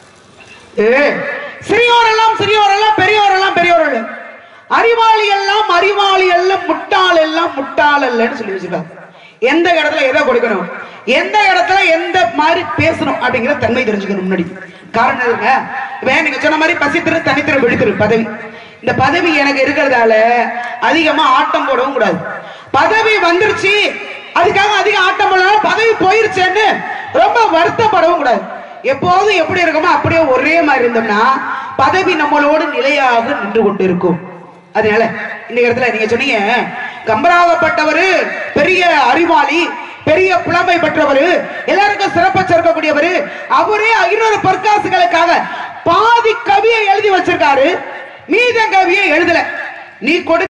ஏ சிறியோரெல்லாம் சிறியோரெல்லாம் பெரியோரெல்லாம் பெரியோரெல்லாம் அறிவாளி எல்லாம் அறிவாளி எல்லாம் முட்டாள் எல்லாம் முட்டாள் அல்லன்னு சொல்லி வச்சிருக்காங்க எந்த இடத்துல எதை கொடுக்கணும் எந்த இடத்துல எந்த மாதிரி பேசணும் அப்படிங்கிற தன்மை தெரிஞ்சுக்கணும் முன்னாடி காரணம் எதுங்க இப்ப நீங்க சொன்ன மாதிரி பசித்திரு தனித்திரு விழித்திரு பதவி இந்த பதவி எனக்கு இருக்கிறதால அதிகமா ஆட்டம் போடவும் கூடாது பதவி வந்துருச்சு அதுக்காக அதிக ஆட்டம் போடலாம் பதவி போயிருச்சேன்னு ரொம்ப வருத்தப்படவும் கூடாது எப்போதும் எப்படி இருக்கோமோ அப்படியே ஒரே மாதிரி இருந்தோம்னா பதவி நம்மளோடு நிலையாக நின்று கொண்டு இருக்கும் அதனால இந்த இடத்துல நீங்க சொன்னீங்க கம்பராகப்பட்டவர் பெரிய அறிவாளி பெரிய புலமை பெற்றவர் எல்லாருக்கும் சிறப்ப சேர்க்கக்கூடியவர் அவரே ஐநூறு பொற்காசுகளுக்காக பாதி கவியை எழுதி வச்சிருக்காரு மீத கவியை எழுதல நீ கொடு